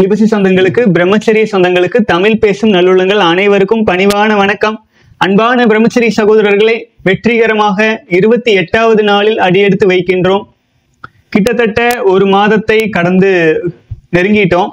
லிபசி சொந்தங்களுக்கு பிரம்மச்சரிய சொந்தங்களுக்கு தமிழ் பேசும் நல்லுள்ளங்கள் அனைவருக்கும் பணிவான வணக்கம் அன்பான பிரம்மச்சரி சகோதரர்களை வெற்றிகரமாக இருபத்தி எட்டாவது நாளில் அடியெடுத்து வைக்கின்றோம் கிட்டத்தட்ட ஒரு மாதத்தை கடந்து நெருங்கிட்டோம்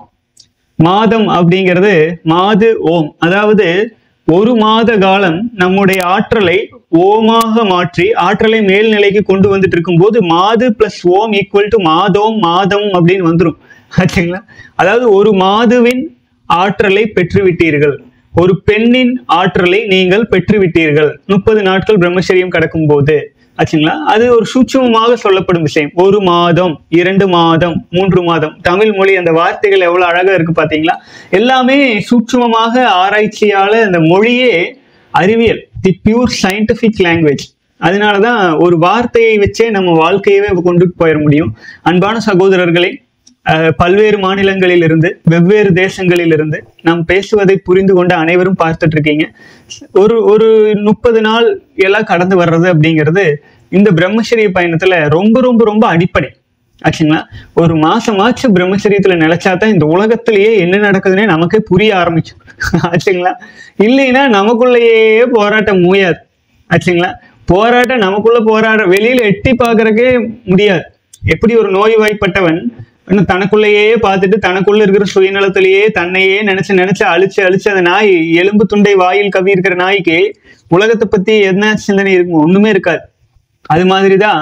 மாதம் அப்படிங்கிறது மாது ஓம் அதாவது ஒரு மாத காலம் நம்முடைய ஆற்றலை ஓமாக மாற்றி ஆற்றலை மேல்நிலைக்கு கொண்டு வந்துட்டு இருக்கும்போது மாது பிளஸ் ஓம் ஈக்குவல் டு மாதோம் மாதம் அப்படின்னு வந்துடும் ஆச்சுங்களா அதாவது ஒரு மாதுவின் ஆற்றலை பெற்றுவிட்டீர்கள் ஒரு பெண்ணின் ஆற்றலை நீங்கள் பெற்றுவிட்டீர்கள் முப்பது நாட்கள் பிரம்மச்சரியம் கடக்கும் போது ஆச்சுங்களா அது ஒரு சூட்சமமாக சொல்லப்படும் விஷயம் ஒரு மாதம் இரண்டு மாதம் மூன்று மாதம் தமிழ் மொழி அந்த வார்த்தைகள் எவ்வளவு அழகா இருக்கு பாத்தீங்களா எல்லாமே சூட்சமமாக ஆராய்ச்சியால அந்த மொழியே அறிவியல் தி பியூர் சயின்டிபிக் லாங்குவேஜ் அதனாலதான் ஒரு வார்த்தையை வச்சே நம்ம வாழ்க்கையவே கொண்டுட்டு போயிட முடியும் அன்பான சகோதரர்களே அஹ், பல்வேறு மாநிலங்களில் இருந்து வெவ்வேறு தேசங்களில் இருந்து நாம் பேசுவதை புரிந்து கொண்ட அனைவரும் பார்த்துட்டு இருக்கீங்க ஒரு ஒரு முப்பது நாள் எல்லாம் கடந்து வர்றது அப்படிங்கிறது இந்த பிரம்மச்சரிய பயணத்துல ரொம்ப ரொம்ப ரொம்ப அடிப்படை ஆச்சுங்களா ஒரு மாசமாச்சு பிரம்மச்சரியத்துல நிலைச்சாதான் இந்த உலகத்திலேயே என்ன நடக்குதுன்னே நமக்கே புரிய ஆரம்பிக்கும் ஆச்சுங்களா இல்லைன்னா நமக்குள்ளேயே போராட்டம் மூயாது ஆச்சுங்களா போராட்டம் நமக்குள்ள போராட வெளியில எட்டி பார்க்கறக்கே முடியாது எப்படி ஒரு நோய்வாய்ப்பட்டவன் இன்னும் தனக்குள்ளேயே பார்த்துட்டு தனக்குள்ள இருக்கிற சுயநலத்திலேயே தன்னையே நினைச்சு நினைச்சு அழிச்சு அழிச்சு அந்த நாய் எலும்பு துண்டை வாயில் கவி இருக்கிற நாய்க்கு உலகத்தை பத்தி என்ன சிந்தனை இருக்கும் ஒண்ணுமே இருக்காது அது மாதிரிதான்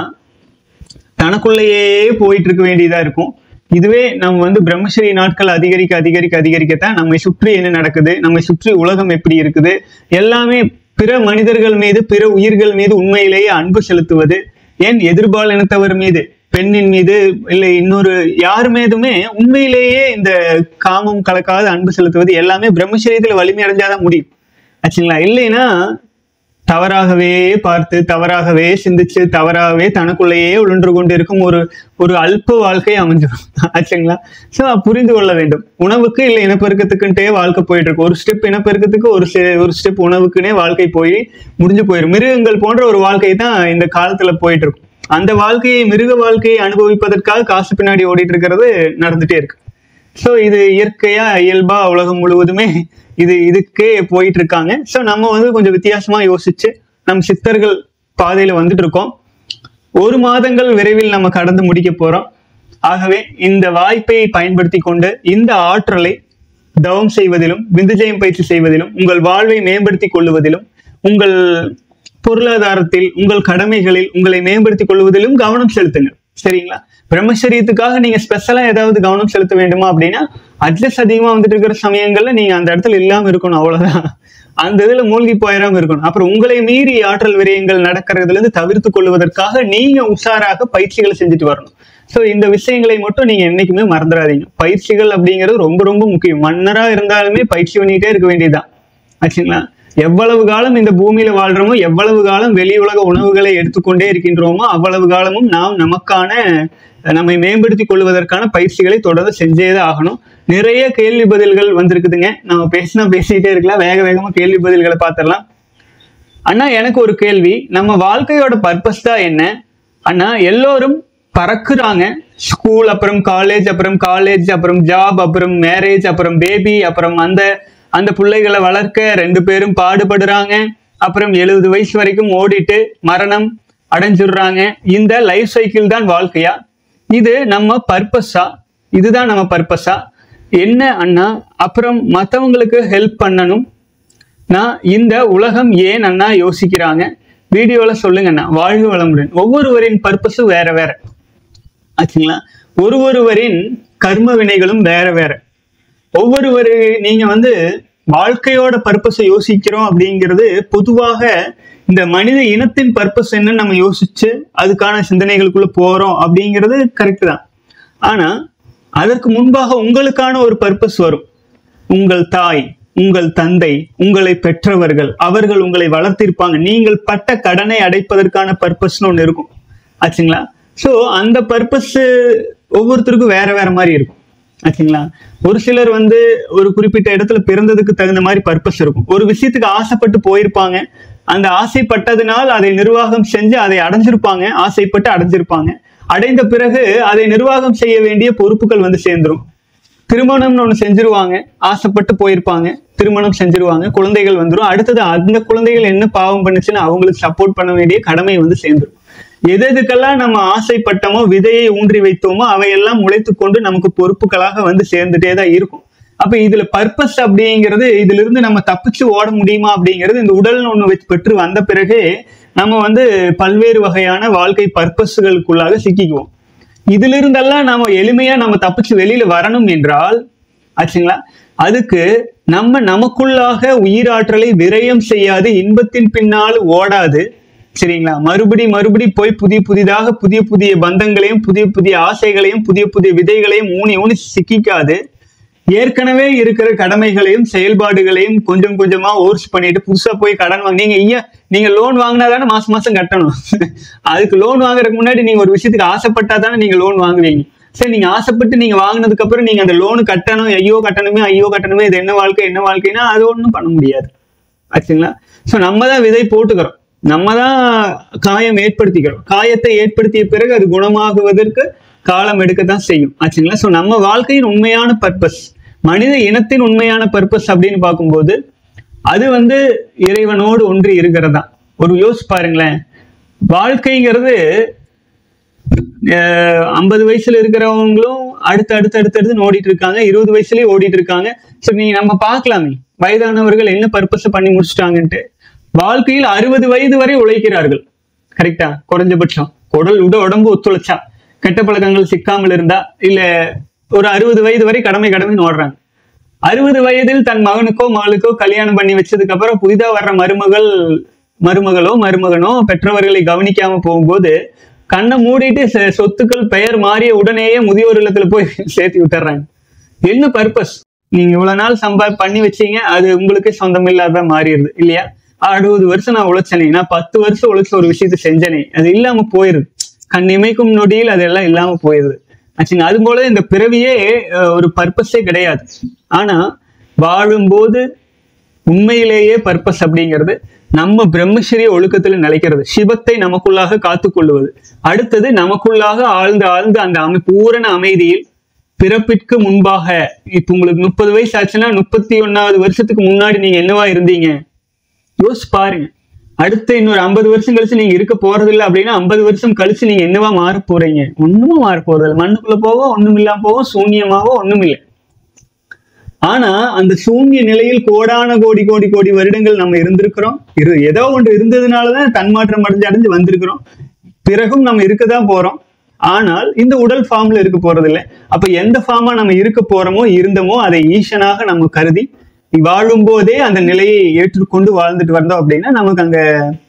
தனக்குள்ளேயே போயிட்டு இருக்க வேண்டியதா இருக்கும் இதுவே நம்ம வந்து பிரம்மச்சரிய நாட்கள் அதிகரிக்க அதிகரிக்க அதிகரிக்கத்தான் நம்மை சுற்றி என்ன நடக்குது நம்மை சுற்றி உலகம் எப்படி இருக்குது எல்லாமே பிற மனிதர்கள் மீது பிற உயிர்கள் மீது உண்மையிலேயே அன்பு செலுத்துவது ஏன் எதிர்பாலினத்தவர் மீது பெண்ணின் மீது இல்லை இன்னொரு யார் மீதுமே உண்மையிலேயே இந்த காமம் கலக்காத அன்பு செலுத்துவது எல்லாமே பிரம்மச்சரியத்துல வலிமை அடைஞ்சாதான் முடியும் ஆச்சுங்களா இல்லைன்னா தவறாகவே பார்த்து தவறாகவே சிந்திச்சு தவறாகவே தனக்குள்ளேயே உழன்று கொண்டு இருக்கும் ஒரு ஒரு அல்ப வாழ்க்கை அமைஞ்சிடும் ஆச்சுங்களா ஸோ புரிந்து கொள்ள வேண்டும் உணவுக்கு இல்லை இனப்பெருக்கத்துக்குன்ட்டே வாழ்க்கை போயிட்டு இருக்கு ஒரு ஸ்டெப் இனப்பெருக்கத்துக்கு ஒரு ஸ்டெ- ஒரு ஸ்டெப் உணவுக்குன்னே வாழ்க்கை போய் முடிஞ்சு போயிடும் மிருகங்கள் போன்ற ஒரு வாழ்க்கை தான் இந்த காலத்துல போயிட்டு இருக்கும் அந்த வாழ்க்கையை மிருக வாழ்க்கையை அனுபவிப்பதற்காக காசு பின்னாடி ஓடிட்டு இருக்கிறது நடந்துட்டே இருக்கு ஸோ இது இயற்கையா இயல்பா உலகம் முழுவதுமே இது இதுக்கே போயிட்டு இருக்காங்க ஸோ நம்ம வந்து கொஞ்சம் வித்தியாசமா யோசிச்சு நம் சித்தர்கள் பாதையில வந்துட்டு இருக்கோம் ஒரு மாதங்கள் விரைவில் நம்ம கடந்து முடிக்க போறோம் ஆகவே இந்த வாய்ப்பை பயன்படுத்தி கொண்டு இந்த ஆற்றலை தவம் செய்வதிலும் விந்துஜயம் பயிற்சி செய்வதிலும் உங்கள் வாழ்வை மேம்படுத்திக் கொள்வதிலும் உங்கள் பொருளாதாரத்தில் உங்கள் கடமைகளில் உங்களை மேம்படுத்திக் கொள்வதிலும் கவனம் செலுத்துங்க சரிங்களா பிரம்மச்சரியத்துக்காக நீங்க ஸ்பெஷலா ஏதாவது கவனம் செலுத்த வேண்டுமா அப்படின்னா அட்லஸ் அதிகமா வந்துட்டு இருக்கிற சமயங்கள்ல நீங்க அந்த இடத்துல இல்லாம இருக்கணும் அவ்வளவுதான் அந்த இதுல மூழ்கி போயிடாம இருக்கணும் அப்புறம் உங்களை மீறி ஆற்றல் விரயங்கள் நடக்கிறதுல இருந்து தவிர்த்து கொள்வதற்காக நீங்க உஷாராக பயிற்சிகளை செஞ்சுட்டு வரணும் சோ இந்த விஷயங்களை மட்டும் நீங்க என்னைக்குமே மறந்துடாதீங்க பயிற்சிகள் அப்படிங்கிறது ரொம்ப ரொம்ப முக்கியம் மன்னரா இருந்தாலுமே பயிற்சி பண்ணிட்டே இருக்க வேண்டியதுதான் ஆச்சுங்களா எவ்வளவு காலம் இந்த பூமியில வாழ்றோமோ எவ்வளவு காலம் வெளி உலக உணவுகளை எடுத்துக்கொண்டே இருக்கின்றோமோ அவ்வளவு காலமும் நாம் நமக்கான நம்மை மேம்படுத்திக் கொள்வதற்கான பயிற்சிகளை தொடர்ந்து செஞ்சேதான் ஆகணும் நிறைய கேள்வி பதில்கள் வந்திருக்குதுங்க நம்ம பேசினா பேசிட்டே இருக்கலாம் வேக வேகமா கேள்வி பதில்களை பார்த்துடலாம் அண்ணா எனக்கு ஒரு கேள்வி நம்ம வாழ்க்கையோட பர்பஸ் தான் என்ன அண்ணா எல்லோரும் பறக்குறாங்க ஸ்கூல் அப்புறம் காலேஜ் அப்புறம் காலேஜ் அப்புறம் ஜாப் அப்புறம் மேரேஜ் அப்புறம் பேபி அப்புறம் அந்த அந்த பிள்ளைகளை வளர்க்க ரெண்டு பேரும் பாடுபடுறாங்க அப்புறம் எழுபது வயசு வரைக்கும் ஓடிட்டு மரணம் அடைஞ்சிடுறாங்க இந்த லைஃப் சைக்கிள் தான் வாழ்க்கையா இது நம்ம பர்பஸா இதுதான் நம்ம பர்பஸா என்ன அண்ணா அப்புறம் மற்றவங்களுக்கு ஹெல்ப் பண்ணணும் நான் இந்த உலகம் ஏன் அண்ணா யோசிக்கிறாங்க வீடியோல சொல்லுங்க அண்ணா வாழ்க வளமுடன் ஒவ்வொருவரின் பர்பஸும் வேற வேற ஆச்சுங்களா ஒரு ஒருவரின் கர்ம வினைகளும் வேற வேற ஒவ்வொருவரு நீங்க வந்து வாழ்க்கையோட பர்பஸை யோசிக்கிறோம் அப்படிங்கிறது பொதுவாக இந்த மனித இனத்தின் பர்பஸ் என்னன்னு நம்ம யோசிச்சு அதுக்கான சிந்தனைகளுக்குள்ள போறோம் அப்படிங்கிறது கரெக்ட் தான் ஆனா அதற்கு முன்பாக உங்களுக்கான ஒரு பர்பஸ் வரும் உங்கள் தாய் உங்கள் தந்தை உங்களை பெற்றவர்கள் அவர்கள் உங்களை வளர்த்திருப்பாங்க நீங்கள் பட்ட கடனை அடைப்பதற்கான பர்பஸ்னு ஒன்று இருக்கும் ஆச்சுங்களா ஸோ அந்த பர்பஸ் ஒவ்வொருத்தருக்கும் வேற வேற மாதிரி இருக்கும் ஆச்சுங்களா ஒரு சிலர் வந்து ஒரு குறிப்பிட்ட இடத்துல பிறந்ததுக்கு தகுந்த மாதிரி பர்பஸ் இருக்கும் ஒரு விஷயத்துக்கு ஆசைப்பட்டு போயிருப்பாங்க அந்த ஆசைப்பட்டதினால் அதை நிர்வாகம் செஞ்சு அதை அடைஞ்சிருப்பாங்க ஆசைப்பட்டு அடைஞ்சிருப்பாங்க அடைந்த பிறகு அதை நிர்வாகம் செய்ய வேண்டிய பொறுப்புகள் வந்து சேர்ந்துரும் திருமணம்னு ஒண்ணு செஞ்சிருவாங்க ஆசைப்பட்டு போயிருப்பாங்க திருமணம் செஞ்சிருவாங்க குழந்தைகள் வந்துரும் அடுத்தது அந்த குழந்தைகள் என்ன பாவம் பண்ணுச்சுன்னு அவங்களுக்கு சப்போர்ட் பண்ண வேண்டிய கடமை வந்து சேர்ந்துரும் எது எதுக்கெல்லாம் நம்ம ஆசைப்பட்டோமோ விதையை ஊன்றி வைத்தோமோ அவையெல்லாம் முளைத்து கொண்டு நமக்கு பொறுப்புகளாக வந்து சேர்ந்துட்டே தான் இருக்கும் அப்ப இதுல பர்பஸ் அப்படிங்கிறது இதுல இருந்து நம்ம தப்பிச்சு ஓட முடியுமா அப்படிங்கிறது இந்த உடல்னு ஒண்ணு வச்சு பெற்று வந்த பிறகு நம்ம வந்து பல்வேறு வகையான வாழ்க்கை பர்பஸ்களுக்குள்ளாக சிக்கிக்குவோம் இதுல இருந்தெல்லாம் நாம எளிமையா நம்ம தப்பிச்சு வெளியில வரணும் என்றால் ஆச்சுங்களா அதுக்கு நம்ம நமக்குள்ளாக உயிராற்றலை விரயம் செய்யாது இன்பத்தின் பின்னால் ஓடாது சரிங்களா மறுபடி மறுபடி போய் புதிய புதிதாக புதிய புதிய பந்தங்களையும் புதிய புதிய ஆசைகளையும் புதிய புதிய விதைகளையும் ஊனி ஊனி சிக்கிக்காது ஏற்கனவே இருக்கிற கடமைகளையும் செயல்பாடுகளையும் கொஞ்சம் கொஞ்சமா ஓர்ஸ் பண்ணிட்டு புதுசா போய் கடன் வாங்க நீங்க ஐயா நீங்க லோன் வாங்கினா தானே மாசம் மாசம் கட்டணும் அதுக்கு லோன் வாங்குறதுக்கு முன்னாடி நீங்க ஒரு விஷயத்துக்கு ஆசைப்பட்டா தானே நீங்க லோன் வாங்குவீங்க சரி நீங்க ஆசைப்பட்டு நீங்க வாங்கினதுக்கு அப்புறம் நீங்க அந்த லோனு கட்டணும் ஐயோ கட்டணுமே ஐயோ கட்டணுமே இது என்ன வாழ்க்கை என்ன வாழ்க்கைன்னா அது ஒண்ணும் பண்ண முடியாது ஆச்சுங்களா ஸோ நம்ம தான் விதை போட்டுக்கிறோம் நம்ம தான் காயம் ஏற்படுத்திக்கிறோம் காயத்தை ஏற்படுத்திய பிறகு அது குணமாகுவதற்கு காலம் எடுக்கத்தான் செய்யும் ஆச்சுங்களா ஸோ நம்ம வாழ்க்கையின் உண்மையான பர்பஸ் மனித இனத்தின் உண்மையான பர்பஸ் அப்படின்னு பார்க்கும்போது அது வந்து இறைவனோடு ஒன்றி இருக்கிறதா ஒரு யோசிச்சு பாருங்களேன் வாழ்க்கைங்கிறது ஐம்பது வயசுல இருக்கிறவங்களும் அடுத்து அடுத்து அடுத்து அடுத்து ஓடிட்டு இருக்காங்க இருபது வயசுலயே ஓடிட்டு இருக்காங்க சரி நீங்க நம்ம பார்க்கலாமே வயதானவர்கள் என்ன பர்பஸ் பண்ணி முடிச்சிட்டாங்கன்ட்டு வாழ்க்கையில் அறுபது வயது வரை உழைக்கிறார்கள் கரெக்டா குறைஞ்சபட்சம் உடல் உட உடம்பு ஒத்துழைச்சா கெட்ட பழக்கங்கள் சிக்காமல் இருந்தா இல்ல ஒரு அறுபது வயது வரை கடமை கடமைன்னு ஓடுறாங்க அறுபது வயதில் தன் மகனுக்கோ மகளுக்கோ கல்யாணம் பண்ணி வச்சதுக்கு அப்புறம் புதிதா வர்ற மருமகள் மருமகளோ மருமகனோ பெற்றவர்களை கவனிக்காம போகும்போது கண்ணை மூடிட்டு சொ- சொத்துக்கள் பெயர் மாறிய உடனேயே முதியோர் இல்லத்துல போய் சேர்த்து விட்டுறாங்க என்ன பர்பஸ் நீங்க இவ்வளவு நாள் சம்பா பண்ணி வச்சீங்க அது உங்களுக்கே சொந்தம் இல்லாத மாறிடுது இல்லையா அறுபது வருஷம் நான் உழைச்சனே நான் பத்து வருஷம் உழைச்ச ஒரு விஷயத்த செஞ்சனே அது இல்லாம போயிருது கண் இமைக்கும் நொடியில் அதெல்லாம் இல்லாம போயிருது ஆச்சுங்க அது போல இந்த பிறவியே அஹ், ஒரு பர்பஸே கிடையாது ஆனா வாழும்போது உண்மையிலேயே பர்பஸ் அப்படிங்கிறது நம்ம பிரம்மச்சரிய ஒழுக்கத்துல நிலைக்கிறது சிவத்தை நமக்குள்ளாக காத்துக்கொள்வது அடுத்தது நமக்குள்ளாக ஆழ்ந்து ஆழ்ந்து அந்த அமை பூரண அமைதியில் பிறப்பிற்கு முன்பாக இப்ப உங்களுக்கு முப்பது வயசு ஆச்சுன்னா முப்பத்தி ஒன்னாவது வருஷத்துக்கு முன்னாடி நீங்க என்னவா இருந்தீங்க யோசிச்சு பாருங்க அடுத்த இன்னொரு ஐம்பது வருஷம் கழிச்சு நீங்க இருக்க போறது இல்லை அப்படின்னா ஐம்பது வருஷம் கழிச்சு நீங்க என்னவா மாற போறீங்க ஒண்ணுமா மாற போறது இல்லை மண்ணுக்குள்ள போவோம் ஒண்ணும் இல்லாம போவோம் சூன்யமாவோ ஒண்ணும் இல்லை ஆனா அந்த சூன்ய நிலையில் கோடான கோடி கோடி கோடி வருடங்கள் நம்ம இருந்திருக்கிறோம் இரு ஏதோ ஒன்று இருந்ததுனாலதான் தன்மாற்றம் அடைஞ்சு அடைஞ்சு வந்திருக்கிறோம் பிறகும் நம்ம இருக்கதான் போறோம் ஆனால் இந்த உடல் ஃபார்ம்ல இருக்க போறது இல்லை அப்ப எந்த ஃபார்மா நம்ம இருக்க போறோமோ இருந்தோமோ அதை ஈசனாக நம்ம கருதி வாழும் போதே அந்த நிலையை ஏற்றுக்கொண்டு வாழ்ந்துட்டு வந்தோம் அப்படின்னா நமக்கு அங்க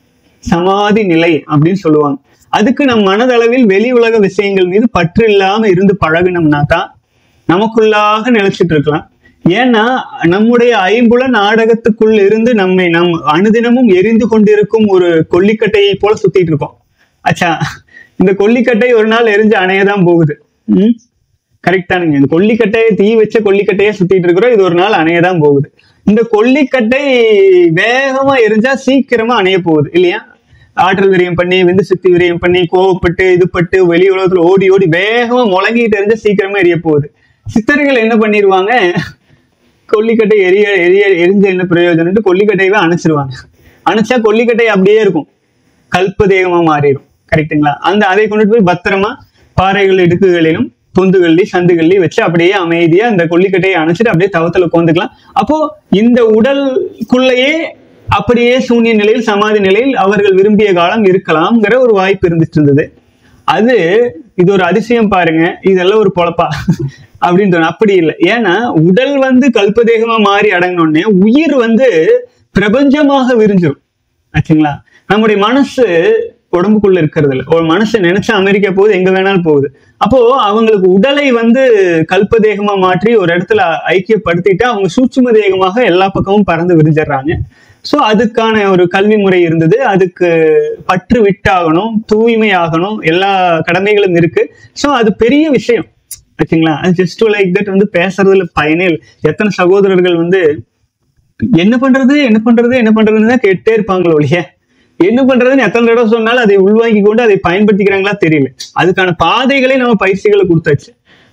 சமாதி நிலை அப்படின்னு சொல்லுவாங்க அதுக்கு நம் மனதளவில் வெளி உலக விஷயங்கள் மீது பற்று இல்லாம இருந்து பழகினோம்னா தான் நமக்குள்ளாக நிலைச்சிட்டு இருக்கலாம் ஏன்னா நம்முடைய ஐம்புல நாடகத்துக்குள் இருந்து நம்மை நம் அனுதினமும் எரிந்து கொண்டிருக்கும் ஒரு கொல்லிக்கட்டையை போல சுத்திட்டு இருக்கோம் அச்சா இந்த கொல்லிக்கட்டை ஒரு நாள் எரிஞ்சு அணையதான் போகுது ம் கரெக்டானுங்க இந்த கொல்லிக்கட்டையை தீ வச்ச கொல்லிக்கட்டையை சுத்திட்டு இருக்கிறோம் இது ஒரு நாள் அணையதான் போகுது இந்த கொல்லிக்கட்டை வேகமா எரிஞ்சா சீக்கிரமா அணைய போகுது இல்லையா ஆற்றல் விரயம் பண்ணி விந்து சக்தி விரயம் பண்ணி கோவப்பட்டு இது பட்டு வெளி உலகத்துல ஓடி ஓடி வேகமா முழங்கிட்டு எரிஞ்சா சீக்கிரமா எரிய போகுது சித்தர்கள் என்ன பண்ணிடுவாங்க கொல்லிக்கட்டை எரிய எரிய எரிஞ்ச என்ன பிரயோஜனம்ட்டு கொல்லிக்கட்டையவே அணைச்சிருவாங்க அணைச்சா கொல்லிக்கட்டை அப்படியே இருக்கும் கல்ப தேகமா மாறிடும் கரெக்ட்டுங்களா அந்த அதை கொண்டுட்டு போய் பத்திரமா பாறைகள் இடுக்குகளிலும் பொந்துகள்லயும் சந்துகள்லயும் வச்சு அப்படியே அமைதியா இந்த கொல்லிக்கட்டையை அணைச்சிட்டு அப்படியே தவத்துல உட்காந்துக்கலாம் அப்போ இந்த உடலுக்குள்ளேயே அப்படியே சூன்ய நிலையில் சமாதி நிலையில் அவர்கள் விரும்பிய காலம் இருக்கலாம்ங்கிற ஒரு வாய்ப்பு இருந்துட்டு இருந்தது அது இது ஒரு அதிசயம் பாருங்க இதெல்லாம் ஒரு பொழப்பா அப்படின்னு தோணும் அப்படி இல்லை ஏன்னா உடல் வந்து கல்பதேகமா மாறி அடங்கினோடனே உயிர் வந்து பிரபஞ்சமாக விரிஞ்சிரும் ஆச்சுங்களா நம்முடைய மனசு உடம்புக்குள்ள இருக்கிறது இல்லை ஒரு மனசு நினைச்சா அமெரிக்கா போகுது எங்க வேணாலும் போகுது அப்போ அவங்களுக்கு உடலை வந்து கல்பதேகமா மாற்றி ஒரு இடத்துல ஐக்கியப்படுத்திட்டு அவங்க சூட்சும தேகமாக எல்லா பக்கமும் பறந்து விரிஞ்சிடுறாங்க ஸோ அதுக்கான ஒரு கல்வி முறை இருந்தது அதுக்கு பற்று விட்டாகணும் தூய்மை ஆகணும் எல்லா கடமைகளும் இருக்கு ஸோ அது பெரிய விஷயம் ஓகேங்களா அது ஜஸ்ட் லைக் தட் வந்து பேசுறதுல பயனே இல்லை எத்தனை சகோதரர்கள் வந்து என்ன பண்றது என்ன பண்றது என்ன பண்றதுன்னு தான் கேட்டே இருப்பாங்களோ ஒழிய என்ன பண்றதுன்னு எத்தனை தடவை சொன்னாலும் அதை உள்வாங்கி கொண்டு அதை பயன்படுத்திக்கிறாங்களா தெரியல அதுக்கான பாதைகளை நம்ம பயிற்சிகளை கொடுத்தாச்சு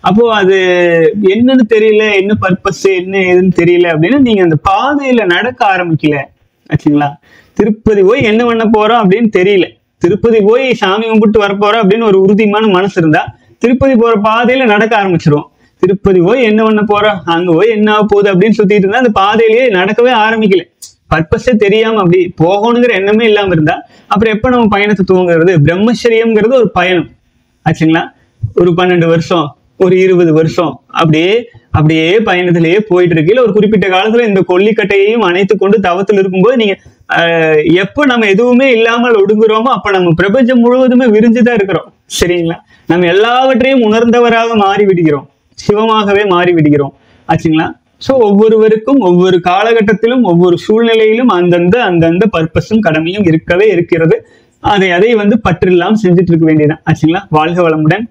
அப்போ அது என்னன்னு தெரியல என்ன பர்பஸ் என்ன ஏதுன்னு தெரியல அப்படின்னா நீங்க அந்த பாதையில நடக்க ஆரம்பிக்கல ஆச்சுங்களா திருப்பதி போய் என்ன பண்ண போறோம் அப்படின்னு தெரியல திருப்பதி போய் சாமி கும்பிட்டு வர போறோம் அப்படின்னு ஒரு உறுதியான மனசு இருந்தா திருப்பதி போற பாதையில நடக்க ஆரம்பிச்சிருவோம் திருப்பதி போய் என்ன பண்ண போறோம் அங்க போய் என்ன ஆக போகுது அப்படின்னு சுத்திட்டு இருந்தா அந்த பாதையிலேயே நடக்கவே ஆரம்பிக்கல பர்பஸே தெரியாம அப்படி போகணுங்கிற எண்ணமே இல்லாம இருந்தா அப்புறம் எப்ப நம்ம பயணத்தை துவங்குறது பிரம்மச்சரியம்ங்கிறது ஒரு பயணம் ஆச்சுங்களா ஒரு பன்னெண்டு வருஷம் ஒரு இருபது வருஷம் அப்படியே அப்படியே பயணத்திலேயே போயிட்டு இருக்கு இல்ல ஒரு குறிப்பிட்ட காலத்துல இந்த கொல்லிக்கட்டையையும் அணைத்து கொண்டு தவத்தில் இருக்கும்போது நீங்க ஆஹ், எப்ப நம்ம எதுவுமே இல்லாமல் ஒடுங்குறோமோ அப்ப நம்ம பிரபஞ்சம் முழுவதுமே விரிஞ்சுதான் இருக்கிறோம் சரிங்களா நம்ம எல்லாவற்றையும் உணர்ந்தவராக மாறி விடுகிறோம் சிவமாகவே மாறி விடுகிறோம் ஆச்சுங்களா சோ ஒவ்வொருவருக்கும் ஒவ்வொரு காலகட்டத்திலும் ஒவ்வொரு சூழ்நிலையிலும் அந்தந்த அந்தந்த பர்பஸும் கடமையும் இருக்கவே இருக்கிறது அதை அதை வந்து பற்றில்லாம செஞ்சுட்டு இருக்க வேண்டியதான் ஆச்சுங்களா வாழ்க வளமுடன்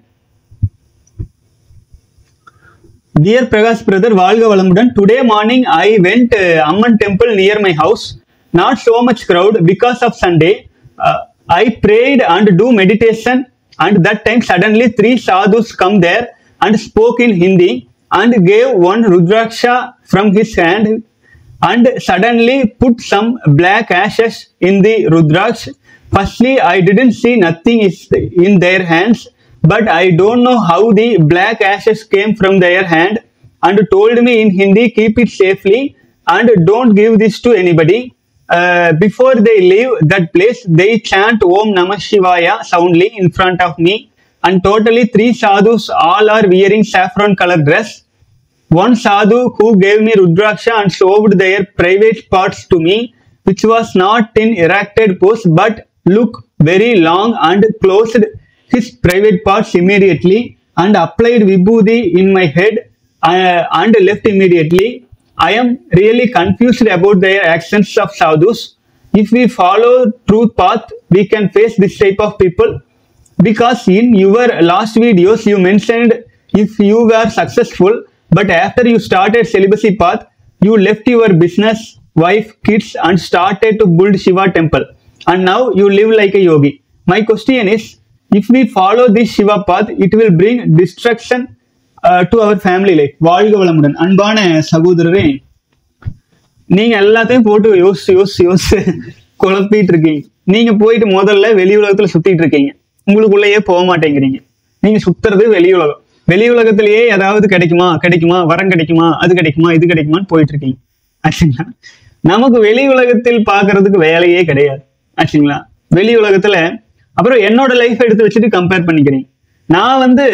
டியர் பிரகாஷ் பிரதர் வாழ்க வளமுடன் today morning I went Amman temple near my house not so much crowd because of sunday uh, i prayed and do meditation and that time suddenly three sadhus come there and spoke in hindi and gave one rudraksha from his hand and suddenly put some black ashes in the rudraksh firstly i didn't see nothing is in their hands but i don't know how the black ashes came from their hand and told me in hindi keep it safely and don't give this to anybody uh, before they leave that place they chant om namah shivaya soundly in front of me and totally three sadhus all are wearing saffron color dress one sadhu who gave me Rudraksha and showed their private parts to me, which was not in erected pose but look very long and closed his private parts immediately and applied vibhuti in my head uh, and left immediately. I am really confused about their actions of sadhus. If we follow truth path, we can face this type of people because in your last videos you mentioned if you were successful but after you started celibacy path you left your business wife kids and started to build shiva temple and now you live like a yogi my question is if we follow this shiva path it will bring destruction uh, to our family life வாழ்க வளமுடன் அன்பான சகோதரரே நீங்க எல்லாத்தையும் போட்டு யோசிச்சு யோசிச்சு யோசிச்சு குழப்பிட்டு இருக்கீங்க நீங்க போயிட்டு முதல்ல வெளி உலகத்துல சுத்திட்டு இருக்கீங்க உங்களுக்குள்ளேயே போக மாட்டேங்கிறீங்க நீங்க சுத்துறது வெளி உலகம் வெளி உலகத்திலேயே ஏதாவது கிடைக்குமா கிடைக்குமா வரம் கிடைக்குமா அது கிடைக்குமா இது கிடைக்குமான்னு போயிட்டு இருக்கீங்க ஆச்சுங்களா நமக்கு வெளி உலகத்தில் பார்க்கிறதுக்கு வேலையே கிடையாது ஆச்சுங்களா வெளி உலகத்துல அப்புறம் என்னோட லைஃப் எடுத்து வச்சுட்டு கம்பேர் பண்ணிக்கிறீங்க நான் வந்து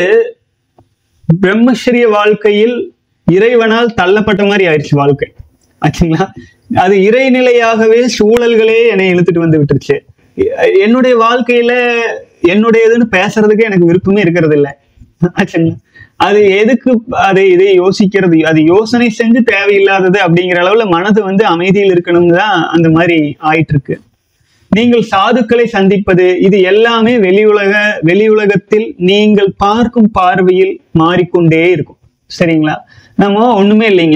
பிரம்மச்சரிய வாழ்க்கையில் இறைவனால் தள்ளப்பட்ட மாதிரி ஆயிடுச்சு வாழ்க்கை ஆச்சுங்களா அது இறைநிலையாகவே சூழல்களே என்னை இழுத்துட்டு வந்து விட்டுருச்சு எ- என்னுடைய வாழ்க்கையில என்னுடையதுன்னு பேசுறதுக்கு எனக்கு விருப்பமே இருக்கிறது இல்லை ஆச்சுங்களா அது எதுக்கு அதை இதை யோசிக்கிறது அது யோசனை செஞ்சு தேவையில்லாதது அப்படிங்கிற அளவுல மனது வந்து அமைதியில் இருக்கணும்னு தான் அந்த மாதிரி ஆயிட்டு இருக்கு நீங்கள் சாதுக்களை சந்திப்பது இது எல்லாமே வெளி உலக வெளி உலகத்தில் நீங்கள் பார்க்கும் பார்வையில் மாறிக்கொண்டே இருக்கும் சரிங்களா நம்ம ஒண்ணுமே இல்லைங்க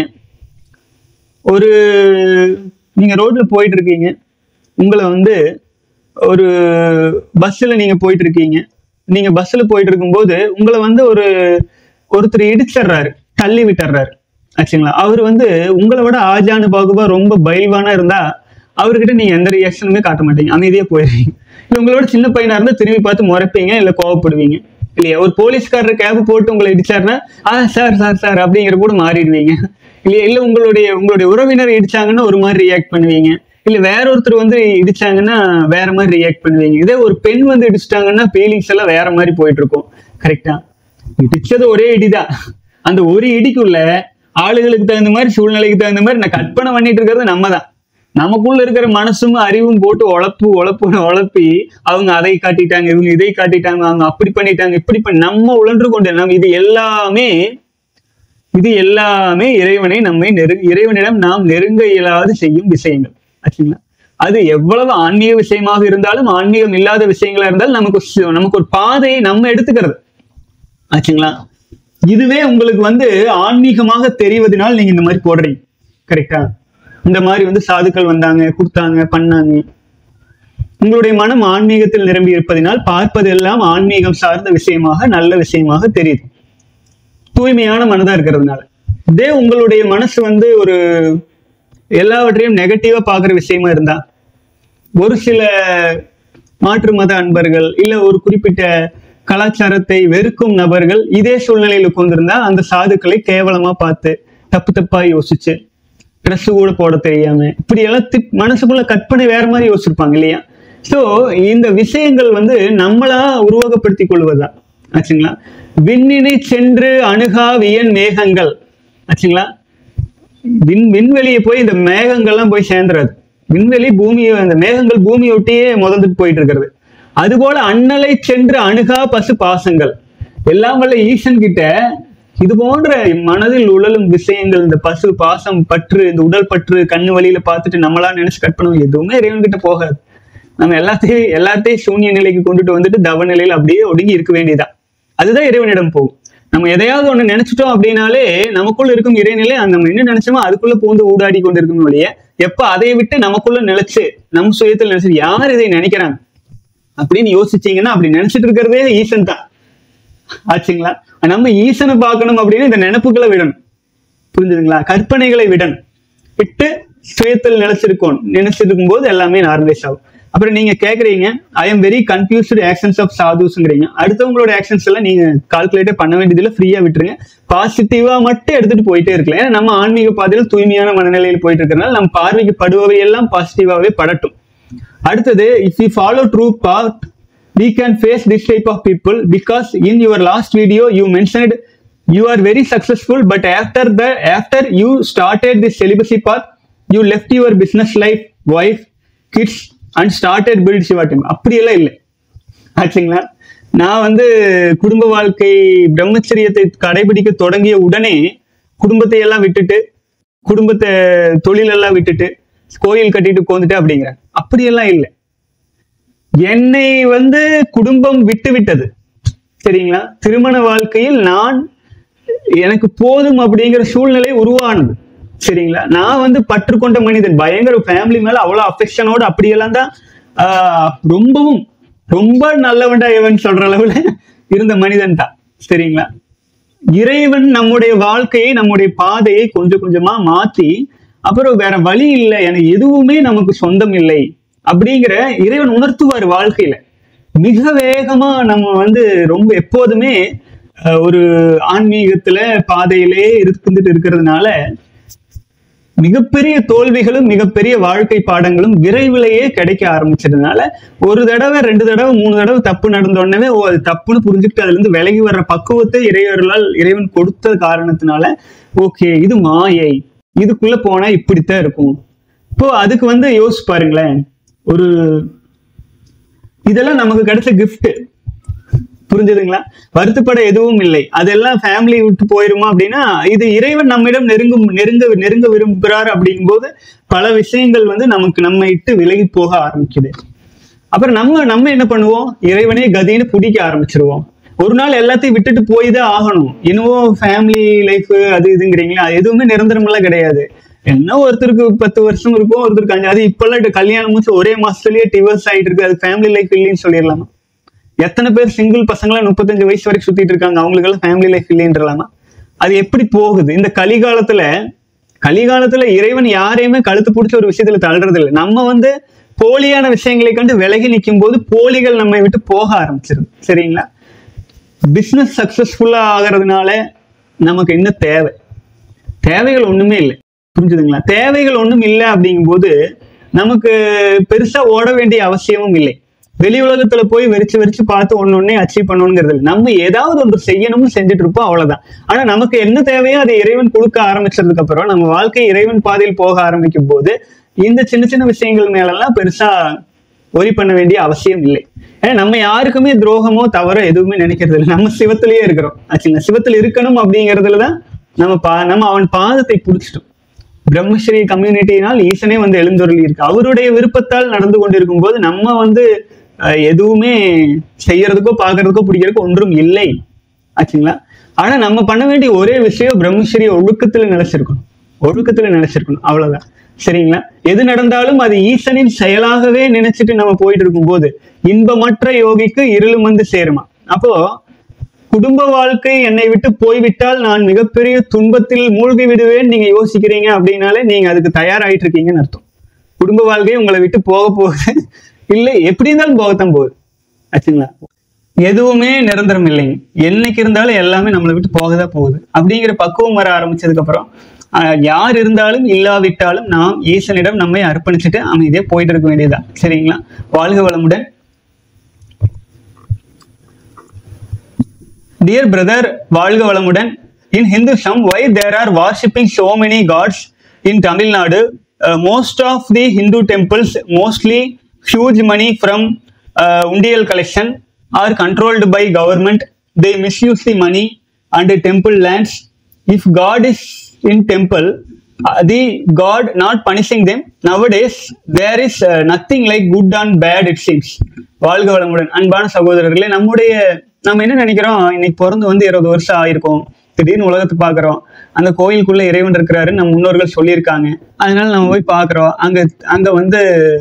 ஒரு நீங்க ரோட்ல போயிட்டு இருக்கீங்க உங்களை வந்து ஒரு பஸ்ஸில் நீங்க போயிட்டு இருக்கீங்க நீங்க பஸ்ல போயிட்டு இருக்கும்போது உங்களை வந்து ஒரு ஒருத்தர் இடிச்சிடுறாரு தள்ளி விட்டுறாரு ஆச்சுங்களா அவர் வந்து உங்களை விட ஆஜானு பாகுபா ரொம்ப பயில்வானா இருந்தா அவர்கிட்ட நீங்க எந்த ரியாக்ஷனுமே காட்ட மாட்டீங்க அமைதியா போயிடுவீங்க இல்ல உங்களோட சின்ன பையனா இருந்தா திரும்பி பார்த்து முறைப்பீங்க இல்ல கோவப்படுவீங்க இல்லையா ஒரு போலீஸ்காரர் கேப் போட்டு உங்களை இடிச்சாருன்னா ஆ சார் சார் சார் அப்படிங்கிற கூட மாறிடுவீங்க இல்லையா இல்ல உங்களுடைய உங்களுடைய உறவினர் இடிச்சாங்கன்னா ஒரு மாதிரி ரியாக்ட் பண்ணுவீங்க இல்ல வேற ஒருத்தர் வந்து இடிச்சாங்கன்னா வேற மாதிரி ரியாக்ட் பண்ணுவீங்க இதே ஒரு பெண் வந்து இடிச்சிட்டாங்கன்னா ஃபீலிங்ஸ் எல்லாம் வேற மாதிரி போயிட்டு இருக்கும் கரெக்டா இடிச்சது ஒரே இடிதான் அந்த ஒரு இடிக்குள்ள ஆளுகளுக்கு தகுந்த மாதிரி சூழ்நிலைக்கு தகுந்த மாதிரி நான் கற்பனை பண்ணிட்டு இருக்கிறது நம்ம தான் நமக்குள்ள இருக்கிற மனசும் அறிவும் போட்டு உழப்பு உழப்புன்னு உழப்பி அவங்க அதை காட்டிட்டாங்க இவங்க இதை காட்டிட்டாங்க அவங்க அப்படி பண்ணிட்டாங்க இப்படி பண்ணி நம்ம உழன்று கொண்டு நம்ம இது எல்லாமே இது எல்லாமே இறைவனை நம்மை நெரு இறைவனிடம் நாம் நெருங்க இயலாது செய்யும் விஷயங்கள் ஆச்சுங்களா அது எவ்வளவு ஆன்மீக விஷயமாக இருந்தாலும் ஆன்மீகம் இல்லாத விஷயங்களா இருந்தாலும் நமக்கு ஒரு- நமக்கு ஒரு பாதையை நம்ம எடுத்துக்கிறது ஆச்சுங்களா இதுவே உங்களுக்கு வந்து ஆன்மீகமாக தெரிவதனால் நீங்க இந்த மாதிரி போடுறீங்க கரெக்டா இந்த மாதிரி வந்து சாதுக்கள் வந்தாங்க கொடுத்தாங்க பண்ணாங்க உங்களுடைய மனம் ஆன்மீகத்தில் நிரம்பி இருப்பதினால் பார்ப்பதெல்லாம் ஆன்மீகம் சார்ந்த விஷயமாக நல்ல விஷயமாக தெரியுது தூய்மையான மனதா இருக்கிறதுனால இதே உங்களுடைய மனசு வந்து ஒரு எல்லாவற்றையும் நெகட்டிவா பாக்குற விஷயமா இருந்தா ஒரு சில மாற்று மத அன்பர்கள் இல்ல ஒரு குறிப்பிட்ட கலாச்சாரத்தை வெறுக்கும் நபர்கள் இதே சூழ்நிலையில உட்கார்ந்திருந்தா அந்த சாதுக்களை கேவலமா பார்த்து தப்பு தப்பா யோசிச்சு ட்ரெஸ் கூட போட தெரியாம இப்படி எல்லாம் திட்- மனசுக்குள்ள கற்பனை வேற மாதிரி யோசிச்சிருப்பாங்க இல்லையா சோ இந்த விஷயங்கள் வந்து நம்மளா உருவகப்படுத்திக் கொள்வதுதான் ஆச்சுங்களா விண்ணினை சென்று அணுகா வியன் மேகங்கள் ஆச்சுங்களா விண் விண்வெளியை போய் இந்த மேகங்கள்லாம் போய் சேர்ந்துறாது விண்வெளி பூமியை அந்த மேகங்கள் பூமியை ஒட்டியே முதந்துட்டு போயிட்டு இருக்கிறது அதுபோல அண்ணலை சென்று அணுகா பசு பாசங்கள் எல்லாம் வல்ல ஈசன் கிட்ட இது போன்ற மனதில் உழலும் விஷயங்கள் இந்த பசு பாசம் பற்று இந்த உடல் பற்று கண்ணு வழியில பார்த்துட்டு நம்மளா நினைச்சு கட் பண்ணுவோம் எதுவுமே இறைவன் கிட்ட போகாது நம்ம எல்லாத்தையும் எல்லாத்தையும் சூன்ய நிலைக்கு கொண்டுட்டு வந்துட்டு தவ நிலையில அப்படியே ஒடுங்கி இருக்க வேண்டியதா அதுதான் இறைவனிடம் போகும் நம்ம எதையாவது ஒண்ணு நினைச்சிட்டோம் அப்படின்னாலே நமக்குள்ள இருக்கும் இறைநிலை அந்த நம்ம என்ன நினைச்சோமோ அதுக்குள்ள பூந்து ஊடாடி கொண்டு இருக்கும் ஒழிய எப்ப அதை விட்டு நமக்குள்ள நிலைச்சு நம் சுயத்தில் நினைச்சு யார் இதை நினைக்கிறாங்க அப்படின்னு யோசிச்சீங்கன்னா அப்படி நினைச்சிட்டு இருக்கிறதே ஈசன் தான் ஆச்சுங்களா நம்ம ஈசனை பார்க்கணும் அப்படின்னு இந்த நினைப்புகளை விடணும் புரிஞ்சுதுங்களா கற்பனைகளை விடணும் விட்டு சுயத்தில் நினைச்சிருக்கோம் நினைச்சிருக்கும் போது எல்லாமே நார்மலைஸ் ஆகும் அப்புறம் நீங்க கேக்குறீங்க I am very confused actions of சாதுஸ்ங்கிறீங்க அடுத்தவங்களோட ஆக்ஷன்ஸ் எல்லாம் நீங்க கால்குலேட்டே பண்ண வேண்டியதுல ஃப்ரீயா விட்டுருங்க பாசிட்டிவா மட்டும் எடுத்துட்டு போயிட்டே இருக்கலாம் ஏன்னா நம்ம ஆன்மீக பாதையில் தூய்மையான மனநிலையில் போயிட்டு இருக்கிறனால நம்ம பார்வைக்கு படுபவை எல்லாம் பாசிட்டிவாவே படட்டும் அடுத்தது if you follow true path we can face this type of people because in your last video you mentioned you are very successful but after the after you started this celibacy path you left your business life wife kids and started build shiva team அப்படியெல்லாம் இல்லை ஆச்சுங்களா நான் வந்து குடும்ப வாழ்க்கை பிரம்மச்சரியத்தை கடைபிடிக்க தொடங்கிய உடனே குடும்பத்தை எல்லாம் விட்டுட்டு குடும்பத்தை தொழிலெல்லாம் விட்டுட்டு கோயில் கட்டிட்டு உட்காந்துட்டு அப்படிங்கிறேன் அப்படியெல்லாம் இல்லை என்னை வந்து குடும்பம் விட்டு விட்டது சரிங்களா திருமண வாழ்க்கையில் நான் எனக்கு போதும் அப்படிங்கிற சூழ்நிலை உருவானது சரிங்களா நான் வந்து பற்று கொண்ட மனிதன் பயங்கர ஃபேமிலி மேல அவ்வளவு அஃபெக்ஷனோட அப்படியெல்லாம் தான் ஆஹ், ரொம்பவும் ரொம்ப நல்லவன்டா இவன் சொல்ற அளவுல இருந்த மனிதன் தான் சரிங்களா இறைவன் நம்முடைய வாழ்க்கையை நம்முடைய பாதையை கொஞ்சம் கொஞ்சமா மாத்தி அப்புறம் வேற வழி இல்லை எனக்கு எதுவுமே நமக்கு சொந்தம் இல்லை அப்படிங்கிற இறைவன் உணர்த்துவார் வாழ்க்கையில மிக வேகமா நம்ம வந்து ரொம்ப எப்போதுமே அஹ், ஒரு ஆன்மீகத்துல பாதையிலே இருந்துட்டு இருக்கிறதுனால மிகப்பெரிய தோல்விகளும் மிகப்பெரிய வாழ்க்கை பாடங்களும் விரைவிலேயே கிடைக்க ஆரம்பிச்சதுனால ஒரு தடவை ரெண்டு தடவை மூணு தடவை தப்பு நடந்த உடனே ஓ அது தப்புன்னு புரிஞ்சுக்கிட்டு அதுல இருந்து விலகி வர்ற பக்குவத்தை இறைவர்களால் இறைவன் கொடுத்த காரணத்தினால ஓகே இது மாயை இதுக்குள்ள போனா இப்படித்தான் இருக்கும் இப்போ அதுக்கு வந்து யோசிச்சு பாருங்களேன் ஒரு இதெல்லாம் நமக்கு கிடைச்ச gift புரிஞ்சுதுங்களா வருத்தப்பட எதுவும் இல்லை அதெல்லாம் ஃபேமிலி விட்டு போயிருமா அப்படின்னா இது இறைவன் நம்மிடம் நெருங்கும் நெருங்க நெருங்க விரும்புகிறார் அப்படிங்கும்போது பல விஷயங்கள் வந்து நமக்கு நம்ம இட்டு விலகி போக ஆரம்பிக்குது அப்புறம் நம்ம நம்ம என்ன பண்ணுவோம் இறைவனே கதின்னு பிடிக்க ஆரம்பிச்சிருவோம் ஒரு நாள் எல்லாத்தையும் விட்டுட்டு போய் தான் ஆகணும் இன்னும் ஃபேமிலி லைஃப் அது இதுங்கிறீங்களா அது எதுவுமே நிரந்தரமெல்லாம் கிடையாது என்ன ஒருத்தருக்கு பத்து வருஷம் இருக்கும் ஒருத்தருக்கு அஞ்சு அது இப்பெல்லாம் கல்யாணம் முடிச்சு ஒரே மாசத்துலயே டிவர்ஸ் ஆயிட்டு இருக்கு அது ஃபேமிலி லைஃப் இல்லைன்னு சொல்லிடலாமா எத்தனை பேர் சிங்கிள் பசங்களாம் முப்பத்தஞ்சு வயசு வரைக்கும் சுத்திட்டு இருக்காங்க அவங்களுக்கெல்லாம் ஃபேமிலி லைஃப் இல்லைன்றலாமா அது எப்படி போகுது இந்த கலிகாலத்துல கலிகாலத்துல இறைவன் யாரையுமே கழுத்து பிடிச்ச ஒரு விஷயத்துல தள்ளுறது இல்லை நம்ம வந்து போலியான விஷயங்களை கண்டு விலகி நிற்கும் போது போலிகள் நம்மை விட்டு போக ஆரம்பிச்சிருது சரிங்களா பிசினஸ் சக்சஸ்ஃபுல்லா ஆகிறதுனால நமக்கு என்ன தேவை தேவைகள் ஒண்ணுமே இல்லை புரிஞ்சுதுங்களா தேவைகள் ஒண்ணும் இல்லை அப்படிங்கும்போது நமக்கு பெருசா ஓட வேண்டிய அவசியமும் இல்லை வெளி உலகத்துல போய் வெறிச்சு வெறிச்சு பார்த்து ஒண்ணு ஒன்னே அச்சீவ் பண்ணணுங்கிறது இல்லை நம்ம ஏதாவது ஒன்று செய்யணும்னு செஞ்சுட்டு இருப்போம் அவ்வளவுதான் ஆனா நமக்கு என்ன தேவையோ அதை இறைவன் கொடுக்க ஆரம்பிச்சதுக்கு அப்புறம் நம்ம வாழ்க்கை இறைவன் பாதையில் போக ஆரம்பிக்கும் போது இந்த சின்ன சின்ன விஷயங்கள் மேலெல்லாம் பெருசா ஒரி பண்ண வேண்டிய அவசியம் இல்லை ஏன்னா நம்ம யாருக்குமே துரோகமோ தவறோ எதுவுமே நினைக்கிறது இல்லை நம்ம சிவத்திலேயே இருக்கிறோம் ஆச்சுங்களா சிவத்தில் இருக்கணும் அப்படிங்கிறதுல தான் நம்ம பா நம்ம அவன் பாதத்தை பிடிச்சிட்டோம் பிரம்மஸ்ரீ கம்யூனிட்டினால் ஈசனே வந்து எழுந்தொருளி இருக்கு அவருடைய விருப்பத்தால் நடந்து கொண்டிருக்கும் போது நம்ம வந்து அஹ், எதுவுமே செய்யறதுக்கோ பார்க்கறதுக்கோ பிடிக்கிறதுக்கோ ஒன்றும் இல்லை ஆச்சுங்களா ஆனா நம்ம பண்ண வேண்டிய ஒரே விஷயம் பிரம்மஸ்ரீ ஒழுக்கத்துல நிலைச்சிருக்கணும் ஒழுக்கத்துல நிலைச்சிருக்கணும் அவ்வளவுதான் சரிங்களா எது நடந்தாலும் அது ஈசனின் செயலாகவே நினைச்சிட்டு நம்ம போயிட்டு இருக்கும்போது இன்பமற்ற யோகிக்கு இருளும் வந்து சேருமா அப்போ குடும்ப வாழ்க்கை என்னை விட்டு போய்விட்டால் நான் மிகப்பெரிய துன்பத்தில் மூழ்கி விடுவேன் நீங்க யோசிக்கிறீங்க அப்படின்னாலே நீங்க அதுக்கு தயாராயிட்டு இருக்கீங்கன்னு அர்த்தம் குடும்ப வாழ்க்கை உங்களை விட்டு போக போகுது இல்லை எப்படி இருந்தாலும் போகத்தான் போகுது ஆச்சுங்களா எதுவுமே நிரந்தரம் இல்லைங்க என்னைக்கு இருந்தாலும் எல்லாமே நம்மளை விட்டு போகதான் போகுது அப்படிங்கிற பக்குவம் வர ஆரம்பிச்சதுக்கு அப்புறம் ஆஹ், யார் இருந்தாலும் இல்லாவிட்டாலும் நாம் ஈசனிடம் நம்மை அர்ப்பணிச்சுட்டு அமைதியா போயிட்டு இருக்க வேண்டியதுதான் சரிங்களா வாழ்க வளமுடன் டியர் பிரதர் வாழ்க வளமுடன் in Hinduism why there are worshipping so many gods in Tamil Nadu uh, most of the Hindu temples mostly huge money from uh, undial collection are controlled by government they misuse the money and the temple lands if God is in temple uh, the God not punishing them nowadays there is uh, nothing like good and bad it seems வாழ்க வளமுடன் அன்பான சகோதரர்களே நம்முடைய நம்ம என்ன நினைக்கிறோம் இன்னைக்கு பிறந்து வந்து இருபது வருஷம் ஆயிருக்கும் திடீர்னு உலகத்தை பார்க்குறோம் அந்த கோயிலுக்குள்ள இறைவன் இருக்கிறாருன்னு நம்ம முன்னோர்கள் சொல்லியிருக்காங்க அதனால நம்ம போய் பார்க்குறோம் அங்க அங்க வந்து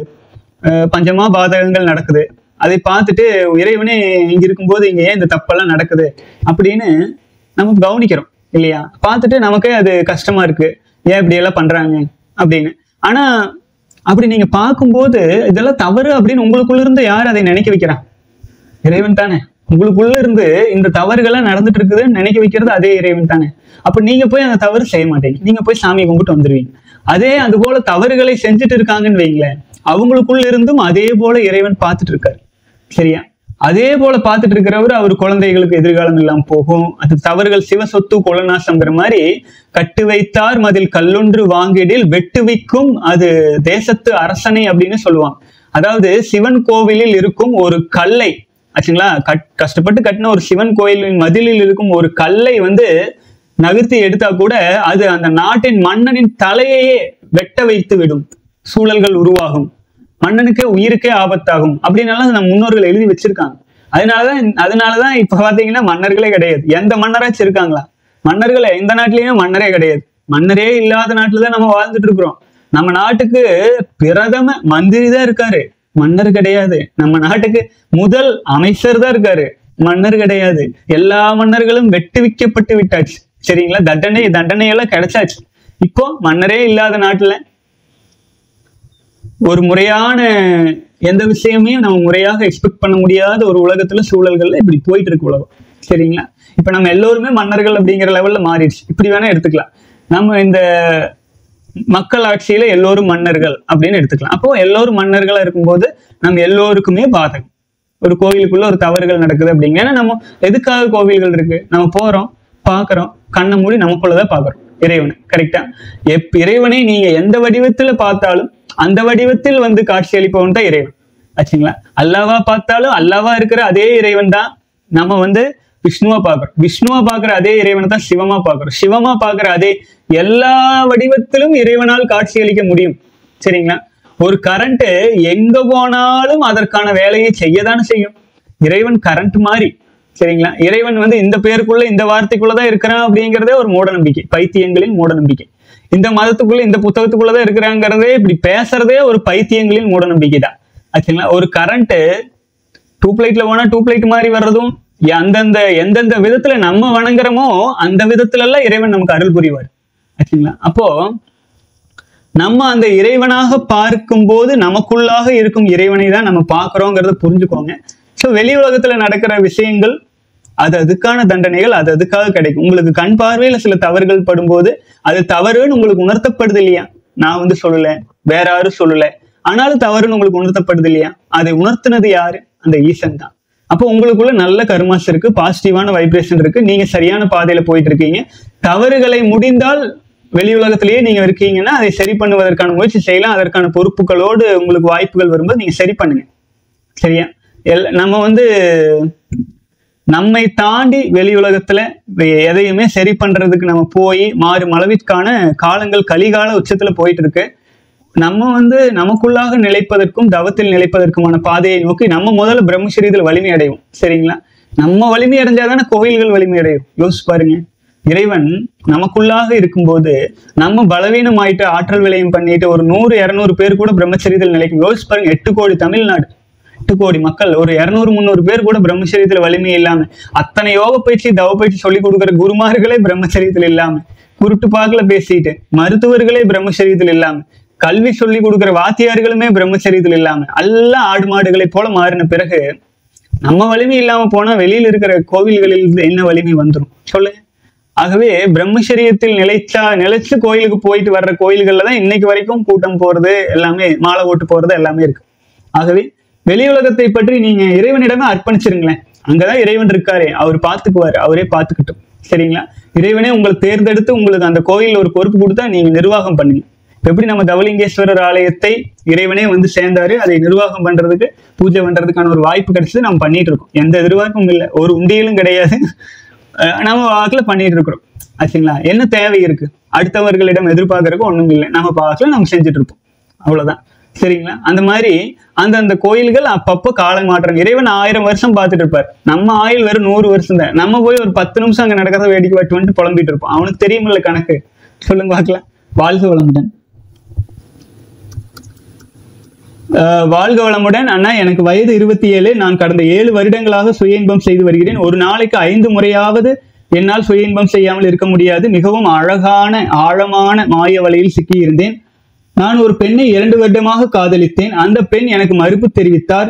அஹ், பஞ்சமா பாதகங்கள் நடக்குது அதை பார்த்துட்டு இறைவனே இங்க இருக்கும்போது இங்க ஏன் இந்த தப்பெல்லாம் நடக்குது அப்படின்னு நம்ம கவனிக்கிறோம் இல்லையா பார்த்துட்டு நமக்கே அது கஷ்டமா இருக்கு ஏன் இப்படி எல்லாம் பண்றாங்க அப்படின்னு ஆனா அப்படி நீங்க பார்க்கும்போது இதெல்லாம் தவறு அப்படின்னு உங்களுக்குள்ள இருந்து யார் அதை நினைக்க வைக்கிறா இறைவன் தானே உங்களுக்குள்ள இருந்து இந்த தவறுகள்லாம் நடந்துட்டு இருக்குதுன்னு நினைக்க வைக்கிறது அதே இறைவன் தானே அப்ப நீங்க போய் அந்த தவறு செய்ய மாட்டீங்க நீங்க போய் சாமியை கும்பிட்டு வந்துருவீங்க அதே அது போல தவறுகளை செஞ்சுட்டு இருக்காங்கன்னு வைங்களேன் அவங்களுக்குள்ள இருந்தும் அதே போல இறைவன் பார்த்துட்டு இருக்காரு சரியா அதே போல பார்த்துட்டு இருக்கிறவர் அவர் குழந்தைகளுக்கு எதிர்காலம் இல்லாம போகும் அது தவறுகள் சிவ சொத்து கொலநாசங்கிற மாதிரி கட்டு வைத்தார் மதில் கல்லொன்று வாங்கிடில் வெட்டு வைக்கும் அது தேசத்து அரசனை அப்படின்னு சொல்லுவாங்க அதாவது சிவன் கோவிலில் இருக்கும் ஒரு கல்லை ஆச்சுங்களா கட் கஷ்டப்பட்டு கட்டின ஒரு சிவன் கோயிலின் மதிலில் இருக்கும் ஒரு கல்லை வந்து நகர்த்தி எடுத்தா கூட அது அந்த நாட்டின் மன்னனின் தலையையே வெட்ட வைத்து விடும் சூழல்கள் உருவாகும் மன்னனுக்கே உயிருக்கே ஆபத்தாகும் அப்படின்னால நம்ம முன்னோர்கள் எழுதி வச்சிருக்காங்க அதனாலதான் அதனாலதான் இப்ப பாத்தீங்கன்னா மன்னர்களே கிடையாது எந்த மன்னராச்சும் இருக்காங்களா மன்னர்களே எந்த நாட்டிலயுமே மன்னரே கிடையாது மன்னரே இல்லாத நாட்டுல தான் நம்ம வாழ்ந்துட்டு இருக்கிறோம் நம்ம நாட்டுக்கு பிரதம மந்திரி தான் இருக்காரு மன்னர் கிடையாது நம்ம நாட்டுக்கு முதல் அமைச்சர் தான் இருக்காரு மன்னர் கிடையாது எல்லா மன்னர்களும் வெட்டுவிக்கப்பட்டு விட்டாச்சு சரிங்களா தண்டனை தண்டனை எல்லாம் கிடைச்சாச்சு இப்போ மன்னரே இல்லாத நாட்டுல ஒரு முறையான எந்த விஷயமே நம்ம முறையாக எக்ஸ்பெக்ட் பண்ண முடியாத ஒரு உலகத்துல சூழல்கள்ல இப்படி போயிட்டு இருக்கு உலகம் சரிங்களா இப்ப நம்ம எல்லோருமே மன்னர்கள் அப்படிங்கிற லெவல்ல மாறிடுச்சு இப்படி வேணா எடுத்துக்கலாம் நம்ம இந்த மக்கள் ஆட்சியில எல்லோரும் மன்னர்கள் அப்படின்னு எடுத்துக்கலாம் அப்போ எல்லோரும் மன்னர்களா இருக்கும்போது நம்ம எல்லோருக்குமே பாதகம் ஒரு கோவிலுக்குள்ள ஒரு தவறுகள் நடக்குது அப்படிங்க ஏன்னா நம்ம எதுக்காக கோவில்கள் இருக்கு நம்ம போறோம் பார்க்கறோம் கண்ணை மூடி நமக்குள்ளதான் பார்க்கறோம் இறைவனை கரெக்டா எப் இறைவனை நீங்க எந்த வடிவத்துல பார்த்தாலும் அந்த வடிவத்தில் வந்து காட்சி அளிப்பவன் தான் இறைவன் ஆச்சுங்களா அல்லாவா பார்த்தாலும் அல்லாவா இருக்கிற அதே இறைவன் தான் நம்ம வந்து விஷ்ணுவா பார்க்கிறோம் விஷ்ணுவா பார்க்கிற அதே இறைவனை தான் சிவமா பார்க்கிறோம் சிவமா பார்க்கிற அதே எல்லா வடிவத்திலும் இறைவனால் காட்சி அளிக்க முடியும் சரிங்களா ஒரு கரண்ட் எங்க போனாலும் அதற்கான வேலையை செய்யதானே செய்யும் இறைவன் கரண்ட் மாதிரி சரிங்களா இறைவன் வந்து இந்த பேருக்குள்ள இந்த வார்த்தைக்குள்ளதான் இருக்கிறான் அப்படிங்கிறதே ஒரு மூட நம்பிக்கை பைத்தியங்களின் மூட நம்பிக்கை இந்த மதத்துக்குள்ள இந்த புத்தகத்துக்குள்ளதான் இருக்கிறாங்கிறதே இப்படி பேசுறதே ஒரு பைத்தியங்களின் மூட நம்பிக்கை தான் ஆச்சுங்களா ஒரு கரண்ட் டூப் லைட்ல போனா டூப் லைட் மாதிரி வர்றதும் அந்தந்த எந்தெந்த விதத்துல நம்ம வணங்குறோமோ அந்த விதத்துல எல்லாம் இறைவன் நமக்கு அருள் புரிவார் ஆச்சுங்களா அப்போ நம்ம அந்த இறைவனாக பார்க்கும்போது நமக்குள்ளாக இருக்கும் இறைவனை தான் நம்ம பார்க்கிறோங்கிறத புரிஞ்சுக்கோங்க ஸோ வெளி உலகத்துல நடக்கிற விஷயங்கள் அது அதுக்கான தண்டனைகள் அது அதுக்காக கிடைக்கும் உங்களுக்கு கண் பார்வையில சில தவறுகள் படும்போது அது தவறுன்னு உங்களுக்கு உணர்த்தப்படுது இல்லையா நான் வந்து சொல்லல வேற யாரும் சொல்லல ஆனாலும் தவறுன்னு உங்களுக்கு உணர்த்தப்படுது இல்லையா அதை உணர்த்தினது யாரு அந்த ஈசன் தான் அப்போ உங்களுக்குள்ள நல்ல கர்மாஸ் இருக்கு பாசிட்டிவான வைப்ரேஷன் இருக்கு நீங்க சரியான பாதையில போயிட்டு இருக்கீங்க தவறுகளை முடிந்தால் வெளி உலகத்திலேயே நீங்க இருக்கீங்கன்னா அதை சரி பண்ணுவதற்கான முயற்சி செய்யலாம் அதற்கான பொறுப்புகளோடு உங்களுக்கு வாய்ப்புகள் வரும்போது நீங்க சரி பண்ணுங்க சரியா எல் நம்ம வந்து நம்மை தாண்டி வெளி உலகத்துல வே- எதையுமே சரி பண்றதுக்கு நம்ம போய் மாறும் அளவிற்கான காலங்கள் கலிகால உச்சத்துல போயிட்டு இருக்கு நம்ம வந்து நமக்குள்ளாக நிலைப்பதற்கும் தவத்தில் நிலைப்பதற்குமான பாதையை நோக்கி நம்ம முதல்ல பிரம்மசரீரத்தில் வலிமை அடைவோம் சரிங்களா நம்ம வலிமை அடைஞ்சாதானே கோவில்கள் வலிமை அடையும் யோசிச்சு பாருங்க இறைவன் நமக்குள்ளாக இருக்கும்போது நம்ம பலவீனம் ஆயிட்டு ஆற்றல் விலையும் பண்ணிட்டு ஒரு நூறு இருநூறு பேர் கூட பிரம்மச்சரியத்தில் நிலைக்கும் யோசிச்சு பாருங்க எட்டு கோடி தமிழ்நாடு எட்டு கோடி மக்கள் ஒரு இருநூறு முந்நூறு பேர் கூட பிரம்மச்சரியத்துல வலிமை இல்லாம அத்தனை யோக பயிற்சி தவ பயிற்சி சொல்லி கொடுக்குற குருமார்களே பிரம்மச்சரியத்துல இல்லாம குருட்டு பாக்குல பேசிட்டு மருத்துவர்களே பிரம்மச்சரியத்தில் இல்லாம கல்வி சொல்லி கொடுக்குற வாத்தியார்களுமே பிரம்மச்சரியத்தில் இல்லாம எல்லாம் ஆடு மாடுகளை போல மாறின பிறகு நம்ம வலிமை இல்லாம போனா வெளியில இருக்கிற கோவில்களில் இருந்து என்ன வலிமை வந்துரும் சொல்லுங்க ஆகவே பிரம்மச்சரியத்தில் நிலைச்சா நிலைச்சு கோயிலுக்கு போயிட்டு வர்ற கோயில்கள்ல தான் இன்னைக்கு வரைக்கும் கூட்டம் போறது எல்லாமே மாலை ஓட்டு போறது எல்லாமே இருக்கு ஆகவே வெளி உலகத்தை பற்றி நீங்க இறைவனிடமே அர்ப்பணிச்சிருங்களேன் அங்கதான் இறைவன் இருக்காரே அவர் பார்த்துக்குவாரு அவரே பார்த்துக்கிட்டும் சரிங்களா இறைவனே உங்களை தேர்ந்தெடுத்து உங்களுக்கு அந்த கோயில்ல ஒரு பொறுப்பு கொடுத்தா நீங்க நிர்வாகம் பண்ணுங்க இப்ப எப்படி நம்ம தவலிங்கேஸ்வரர் ஆலயத்தை இறைவனே வந்து சேர்ந்தாரு அதை நிர்வாகம் பண்றதுக்கு பூஜை பண்றதுக்கான ஒரு வாய்ப்பு கிடைச்சது நம்ம பண்ணிட்டு இருக்கோம் எந்த எதிர்பார்ப்பும் இல்லை ஒரு உண்டியலும் கிடையாது அஹ் நம்ம வாக்குல பண்ணிட்டு இருக்கிறோம் ஆச்சுங்களா என்ன தேவை இருக்கு அடுத்தவர்களிடம் எதிர்பார்க்கறதுக்கு ஒண்ணும் இல்லை நம்ம வாக்குல நம்ம செஞ்சுட்டு இருப்போம் அவ்வளவுதான் சரிங்களா அந்த மாதிரி அந்தந்த கோயில்கள் அப்பப்போ கால மாற்றம் இறைவன் ஆயிரம் வருஷம் பார்த்துட்டு இருப்பார் நம்ம ஆயுள் வெறும் நூறு வருஷம் தான் நம்ம போய் ஒரு பத்து நிமிஷம் அங்க நடக்கிறத வேடிக்கை வாட்டு வந்துட்டு புலம்பிட்டு இருப்போம் அவனுக்கு தெரியுமில்ல கணக்கு சொல்லுங்க பார்க்கலாம் வாழ்க வளமுடன் அஹ் வாழ்க வளமுடன் அண்ணா எனக்கு வயது இருபத்தி ஏழு நான் கடந்த ஏழு வருடங்களாக சுய இன்பம் செய்து வருகிறேன் ஒரு நாளைக்கு ஐந்து முறையாவது என்னால் சுய இன்பம் செய்யாமல் இருக்க முடியாது மிகவும் அழகான ஆழமான மாய வலையில் சிக்கியிருந்தேன் நான் ஒரு பெண்ணை இரண்டு வருடமாக காதலித்தேன் அந்த பெண் எனக்கு மறுப்பு தெரிவித்தார்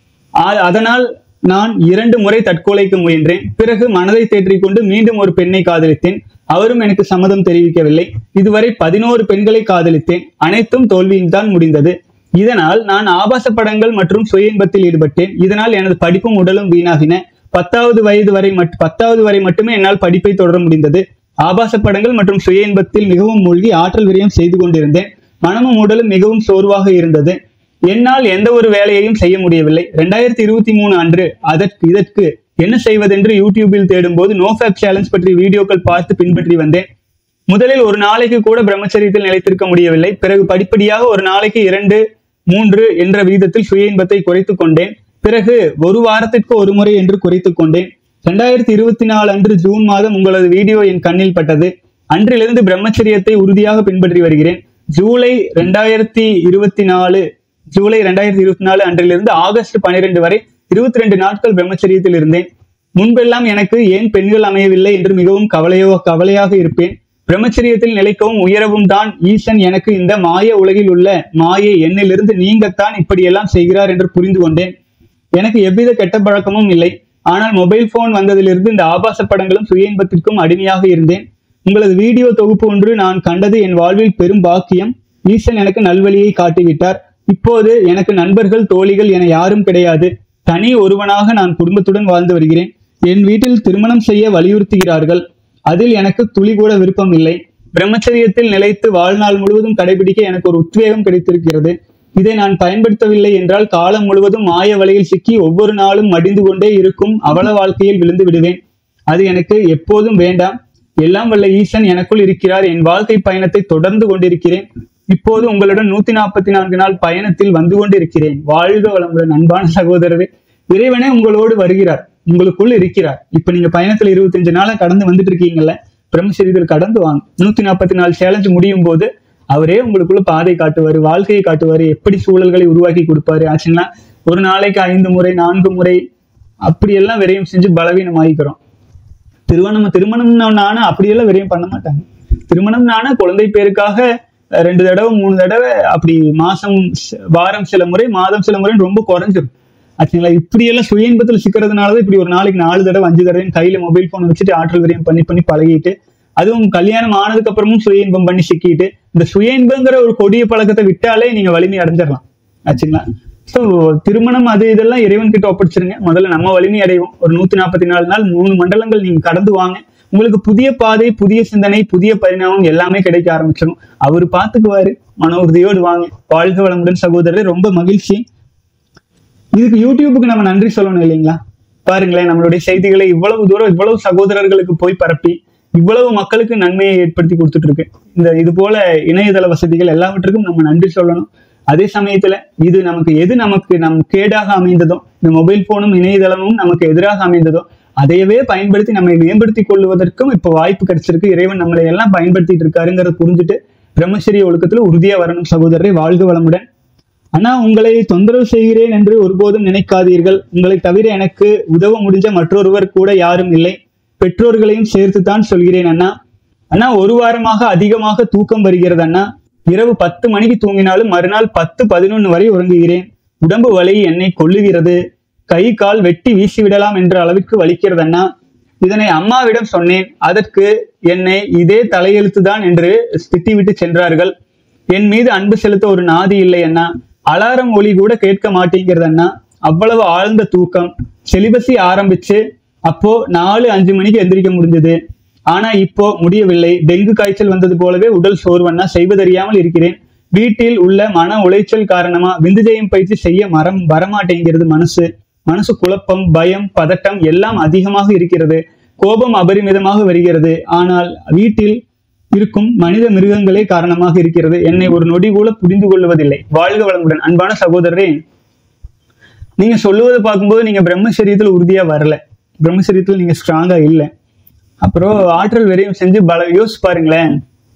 ஆ- அதனால் நான் இரண்டு முறை தற்கொலைக்கு முயன்றேன் பிறகு மனதை தேற்றிக்கொண்டு மீண்டும் ஒரு பெண்ணை காதலித்தேன் அவரும் எனக்கு சம்மதம் தெரிவிக்கவில்லை இதுவரை பதினோரு பெண்களை காதலித்தேன் அனைத்தும் தோல்வியில்தான் முடிந்தது இதனால் நான் ஆபாச படங்கள் மற்றும் சுய இன்பத்தில் ஈடுபட்டேன் இதனால் எனது படிப்பும் உடலும் வீணாகின பத்தாவது வயது வரை மட் பத்தாவது வரை மட்டுமே என்னால் படிப்பை தொடர முடிந்தது ஆபாச படங்கள் மற்றும் சுய இன்பத்தில் மிகவும் மூழ்கி ஆற்றல் விரயம் செய்து கொண்டிருந்தேன் மனமும் உடலும் மிகவும் சோர்வாக இருந்தது என்னால் எந்த ஒரு வேலையையும் செய்ய முடியவில்லை ரெண்டாயிரத்தி இருபத்தி மூணு அன்று அதற்கு இதற்கு என்ன செய்வதென்று யூடியூபில் தேடும்போது நோஃபேப் சேலஞ்ச் பற்றிய வீடியோக்கள் பார்த்து பின்பற்றி வந்தேன் முதலில் ஒரு நாளைக்கு கூட பிரம்மச்சரியத்தில் நிலைத்திருக்க முடியவில்லை பிறகு படிப்படியாக ஒரு நாளைக்கு இரண்டு மூன்று என்ற விகிதத்தில் சுய இன்பத்தை குறைத்துக் கொண்டேன் பிறகு ஒரு வாரத்திற்கு ஒரு முறை என்று குறைத்துக் கொண்டேன் ரெண்டாயிரத்தி இருபத்தி நாலு அன்று ஜூன் மாதம் உங்களது வீடியோ என் கண்ணில் பட்டது அன்றிலிருந்து பிரம்மச்சரியத்தை உறுதியாக பின்பற்றி வருகிறேன் ஜூலை ரெண்டாயிரத்தி இருபத்தி நாலு ஜூலை ரெண்டாயிரத்தி இருபத்தி நாலு அன்றிலிருந்து ஆகஸ்ட் பன்னிரெண்டு வரை இருபத்தி ரெண்டு நாட்கள் பிரம்மச்சரியத்தில் இருந்தேன் முன்பெல்லாம் எனக்கு ஏன் பெண்கள் அமையவில்லை என்று மிகவும் கவலையோ கவலையாக இருப்பேன் பிரம்மச்சரியத்தில் நிலைக்கவும் உயரவும் தான் ஈசன் எனக்கு இந்த மாய உலகில் உள்ள மாயை என்னிலிருந்து நீங்கத்தான் இப்படியெல்லாம் செய்கிறார் என்று புரிந்து கொண்டேன் எனக்கு எவ்வித கெட்ட பழக்கமும் இல்லை ஆனால் மொபைல் போன் வந்ததிலிருந்து இந்த ஆபாச படங்களும் சுய இன்பத்திற்கும் அடிமையாக இருந்தேன் உங்களது வீடியோ தொகுப்பு ஒன்று நான் கண்டது என் வாழ்வில் பெரும் பாக்கியம் ஈசன் எனக்கு நல்வழியை காட்டிவிட்டார் இப்போது எனக்கு நண்பர்கள் தோழிகள் என யாரும் கிடையாது தனி ஒருவனாக நான் குடும்பத்துடன் வாழ்ந்து வருகிறேன் என் வீட்டில் திருமணம் செய்ய வலியுறுத்துகிறார்கள் அதில் எனக்கு துளி கூட விருப்பம் இல்லை பிரம்மச்சரியத்தில் நிலைத்து வாழ்நாள் முழுவதும் கடைபிடிக்க எனக்கு ஒரு உத்வேகம் கிடைத்திருக்கிறது இதை நான் பயன்படுத்தவில்லை என்றால் காலம் முழுவதும் மாய வலையில் சிக்கி ஒவ்வொரு நாளும் மடிந்து கொண்டே இருக்கும் அவல வாழ்க்கையில் விழுந்து விடுவேன் அது எனக்கு எப்போதும் வேண்டாம் எல்லாம் வல்ல ஈசன் எனக்குள் இருக்கிறார் என் வாழ்க்கை பயணத்தை தொடர்ந்து கொண்டிருக்கிறேன் இப்போது உங்களுடன் நூத்தி நாற்பத்தி நான்கு நாள் பயணத்தில் வந்து கொண்டிருக்கிறேன் வாழ்க வளமுடன் அன்பான சகோதரரே இறைவனே உங்களோடு வருகிறார் உங்களுக்குள் இருக்கிறார் இப்ப நீங்க பயணத்துல இருபத்தஞ்சு நாளா கடந்து வந்துட்டு இருக்கீங்கல்ல பிரம்மசரீரத்தில் கடந்து வாங்க நூத்தி நாற்பத்தி நாலு சேலஞ்சு முடியும் போது அவரே உங்களுக்குள்ள பாதை காட்டுவாரு வாழ்க்கையை காட்டுவாரு எப்படி சூழல்களை உருவாக்கி கொடுப்பாரு ஆச்சுங்களா ஒரு நாளைக்கு ஐந்து முறை நான்கு முறை அப்படியெல்லாம் விரயம் செஞ்சு பலவீனம் ஆகிக்கிறோம் திருமணம் திருமணம்னானா அப்படியெல்லாம் விரயம் பண்ண மாட்டாங்க திருமணம்னானா குழந்தை பேருக்காக அஹ், ரெண்டு தடவை மூணு தடவை அப்படி மாசம் ஸ்- வாரம் சில முறை மாதம் சில முறை ரொம்ப குறைஞ்சிரும் ஆச்சுங்களா இப்படியெல்லாம் சுய இன்பத்தில் சிக்கிறதுனாலதான் இப்படி ஒரு நாளைக்கு நாலு தடவை அஞ்சு தடவை கையில மொபைல் போன் வச்சுட்டு ஆற்றல் விரயம் பண்ணி பண்ணி பழகிட்டு அதுவும் கல்யாணம் ஆனதுக்கு அப்புறமும் சுய இன்பம் பண்ணி சிக்கிட்டு இந்த சுய இன்பங்கிற ஒரு கொடிய பழக்கத்தை விட்டாலே நீங்க வலிமை அடைஞ்சிடலாம் ஆச்சுங்களா ஸோ திருமணம் அது இதெல்லாம் இறைவன் கிட்ட ஒப்படைச்சிருங்க முதல்ல நம்ம வலிமை அடைவோம் ஒரு நூத்தி நாற்பத்தி நாலு நாள் மூணு மண்டலங்கள் நீங்க கடந்து வாங்க உங்களுக்கு புதிய பாதை புதிய சிந்தனை புதிய பரிணாமம் எல்லாமே கிடைக்க ஆரம்பிச்சிடும் அவர் பார்த்துக்குவாரு மன உறுதியோடு வாங்க வாழ்க வளமுடன் சகோதரர் ரொம்ப மகிழ்ச்சி இதுக்கு யூடியூபுக்கு நம்ம நன்றி சொல்லணும் இல்லைங்களா பாருங்களேன் நம்மளுடைய செய்திகளை இவ்வளவு தூரம் இவ்வளவு சகோதரர்களுக்கு போய் பரப்பி இவ்வளவு மக்களுக்கு நன்மையை ஏற்படுத்தி கொடுத்துட்டு இருக்கு இந்த இது போல இணையதள வசதிகள் எல்லாவற்றுக்கும் நம்ம நன்றி சொல்லணும் அதே சமயத்துல இது நமக்கு எது நமக்கு நம் கேடாக அமைந்ததோ இந்த மொபைல் போனும் இணையதளமும் நமக்கு எதிராக அமைந்ததோ அதையவே பயன்படுத்தி நம்மை மேம்படுத்திக் கொள்வதற்கும் இப்ப வாய்ப்பு கிடைச்சிருக்கு இறைவன் நம்மளை எல்லாம் பயன்படுத்திட்டு இருக்காருங்கிறத புரிஞ்சுட்டு பிரம்மச்சரிய ஒழுக்கத்துல உறுதியா வரணும் சகோதரரை வாழ்க வளமுடன் அண்ணா உங்களை தொந்தரவு செய்கிறேன் என்று ஒருபோதும் நினைக்காதீர்கள் உங்களை தவிர எனக்கு உதவ முடிஞ்ச மற்றொருவர் கூட யாரும் இல்லை பெற்றோர்களையும் சேர்த்துத்தான் சொல்கிறேன் அண்ணா அண்ணா ஒரு வாரமாக அதிகமாக தூக்கம் வருகிறது அண்ணா இரவு பத்து மணிக்கு தூங்கினாலும் மறுநாள் பத்து பதினொன்று வரை உறங்குகிறேன் உடம்பு வலி என்னை கொல்லுகிறது கை கால் வெட்டி வீசி விடலாம் என்ற அளவிற்கு வலிக்கிறது அண்ணா இதனை அம்மாவிடம் சொன்னேன் அதற்கு என்னை இதே தலையெழுத்துதான் என்று திட்டிவிட்டு சென்றார்கள் என் மீது அன்பு செலுத்த ஒரு நாதி இல்லை அண்ணா அலாரம் ஒலி கூட கேட்க மாட்டேங்கிறது அண்ணா அவ்வளவு ஆழ்ந்த தூக்கம் செலிபஸி ஆரம்பிச்சு அப்போ நாலு அஞ்சு மணிக்கு எந்திரிக்க முடிஞ்சது ஆனா இப்போ முடியவில்லை டெங்கு காய்ச்சல் வந்தது போலவே உடல் சோர்வண்ணா செய்வதறியாமல் இருக்கிறேன் வீட்டில் உள்ள மன உளைச்சல் காரணமா விந்துஜயம் பயிற்சி செய்ய மரம் வரமாட்டேங்கிறது மனசு மனசு குழப்பம் பயம் பதட்டம் எல்லாம் அதிகமாக இருக்கிறது கோபம் அபரிமிதமாக வருகிறது ஆனால் வீட்டில் இருக்கும் மனித மிருகங்களே காரணமாக இருக்கிறது என்னை ஒரு நொடி கூட புரிந்து கொள்வதில்லை வாழ்க வளமுடன் அன்பான சகோதரரே நீங்க சொல்லுவதை பார்க்கும்போது நீங்க பிரம்மச்சரியத்தில் உறுதியா வரல பிரம்மச்சரியத்தில் நீங்க ஸ்ட்ராங்கா இல்லை அப்புறம் ஆற்றல் விரையும் செஞ்சு பல யோசிச்சு பாருங்களேன்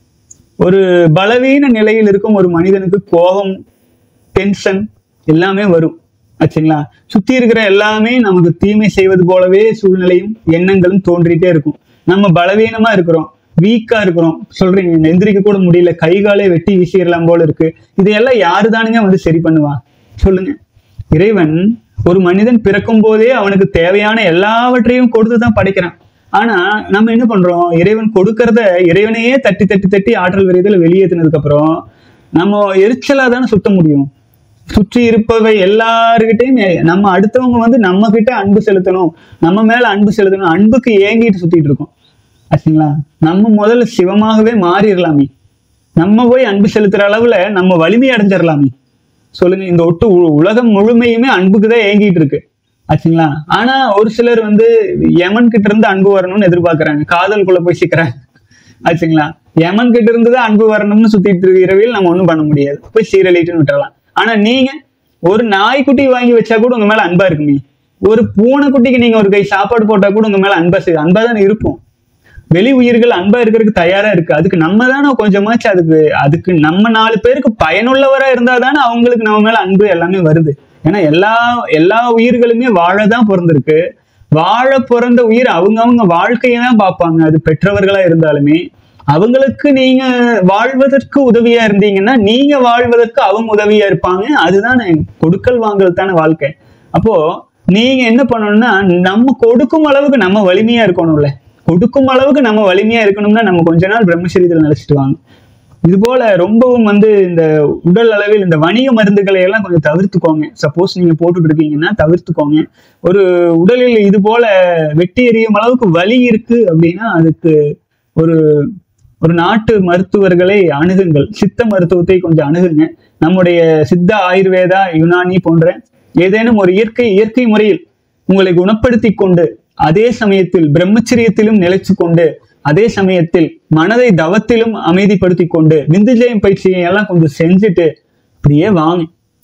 ஒரு பலவீன நிலையில் இருக்கும் ஒரு மனிதனுக்கு கோபம் டென்ஷன் எல்லாமே வரும் ஆச்சுங்களா சுத்தி இருக்கிற எல்லாமே நமக்கு தீமை செய்வது போலவே சூழ்நிலையும் எண்ணங்களும் தோன்றிட்டே இருக்கும் நம்ம பலவீனமா இருக்கிறோம் வீக்கா இருக்கிறோம் சொல்றீங்க எந்திரிக்க கூட முடியல கை காலை வெட்டி வீசிடலாம் போல இருக்கு இதையெல்லாம் யாரு தானுங்க வந்து சரி பண்ணுவா சொல்லுங்க இறைவன் ஒரு மனிதன் பிறக்கும் போதே அவனுக்கு தேவையான எல்லாவற்றையும் கொடுத்து தான் படைக்கிறான் ஆனா நம்ம என்ன பண்றோம் இறைவன் கொடுக்கறத இறைவனையே தட்டி தட்டி தட்டி ஆற்றல் விரைதல வெளியேற்றினதுக்கு அப்புறம் நம்ம எரிச்சலா தானே சுத்த முடியும் சுற்றி இருப்பவை எல்லாருக்கிட்டையும் எ- நம்ம அடுத்தவங்க வந்து நம்ம கிட்ட அன்பு செலுத்தணும் நம்ம மேல அன்பு செலுத்தணும் அன்புக்கு ஏங்கிட்டு சுத்திட்டு இருக்கோம் ஆச்சுங்களா நம்ம முதல்ல சிவமாகவே மாறிடலாமே நம்ம போய் அன்பு செலுத்துற அளவுல நம்ம வலிமை அடைஞ்சிடலாமே சொல்லுங்க இந்த ஒட்டு உ- உலகம் முழுமையுமே அன்புக்கு தான் ஏங்கிட்டு இருக்கு ஆச்சுங்களா ஆனா ஒரு சிலர் வந்து யமன் கிட்ட இருந்து அன்பு வரணும்னு எதிர்பார்க்கறாங்க காதலுக்குள்ள போய் சிக்கிறாங்க ஆச்சுங்களா யமன் கிட்ட இருந்து தான் அன்பு வரணும்னு சுத்திட்டு இருக்க இரவில் நம்ம ஒண்ணும் பண்ண முடியாது போய் சீரழிட்டுன்னு விட்டுறலாம் ஆனா நீங்க ஒரு நாய்க்குட்டி வாங்கி வச்சா கூட உங்க மேல அன்பா இருக்குமே ஒரு பூனைக்குட்டிக்கு நீங்க ஒரு கை சாப்பாடு போட்டா கூட உங்க மேல அன்பா செய்- அன்பா தானே இருக்கும் வெளி உயிர்கள் அன்பா இருக்கிறதுக்கு தயாரா இருக்கு அதுக்கு நம்ம தானே கொஞ்சமாச்சு அதுக்கு அதுக்கு நம்ம நாலு பேருக்கு பயனுள்ளவரா இருந்தா தானே அவங்களுக்கு நம்ம மேல அன்பு எல்லாமே வருது ஏன்னா எல்லா எல்லா உயிர்களுமே வாழதான் பிறந்திருக்கு வாழ பிறந்த உயிர் அவங்க அவங்க வாழ்க்கையை தான் பார்ப்பாங்க அது பெற்றவர்களா இருந்தாலுமே அவங்களுக்கு நீங்க வாழ்வதற்கு உதவியா இருந்தீங்கன்னா நீங்க வாழ்வதற்கு அவங்க உதவியா இருப்பாங்க அதுதானே கொடுக்கல் வாங்கல் தானே வாழ்க்கை அப்போ நீங்க என்ன பண்ணணும்னா நம்ம கொடுக்கும் அளவுக்கு நம்ம வலிமையா இருக்கணும்ல கொடுக்கும் அளவுக்கு நம்ம வலிமையா இருக்கணும்னா நம்ம கொஞ்ச நாள் பிரம்மச்சரியத்தில் நினைச்சிட்டு வாங்க இது போல ரொம்பவும் வந்து இந்த உடல் அளவில் இந்த வணிக மருந்துகளை எல்லாம் கொஞ்சம் தவிர்த்துக்கோங்க சப்போஸ் நீங்க போட்டுட்டு இருக்கீங்கன்னா தவிர்த்துக்கோங்க ஒரு உடலில் இது போல வெட்டி எறியும் அளவுக்கு வலி இருக்கு அப்படின்னா அதுக்கு ஒரு ஒரு நாட்டு மருத்துவர்களை அணுகுங்கள் சித்த மருத்துவத்தை கொஞ்சம் அணுகுங்க நம்முடைய சித்த ஆயுர்வேதா யுனானி போன்ற ஏதேனும் ஒரு இயற்கை இயற்கை முறையில் உங்களை குணப்படுத்தி கொண்டு அதே சமயத்தில் பிரம்மச்சரியத்திலும் நிலைச்சு கொண்டு அதே சமயத்தில் மனதை தவத்திலும் அமைதிப்படுத்தி கொண்டு விந்துஜயம் பயிற்சியை எல்லாம் கொஞ்சம் செஞ்சுட்டு அப்படியே வாங்க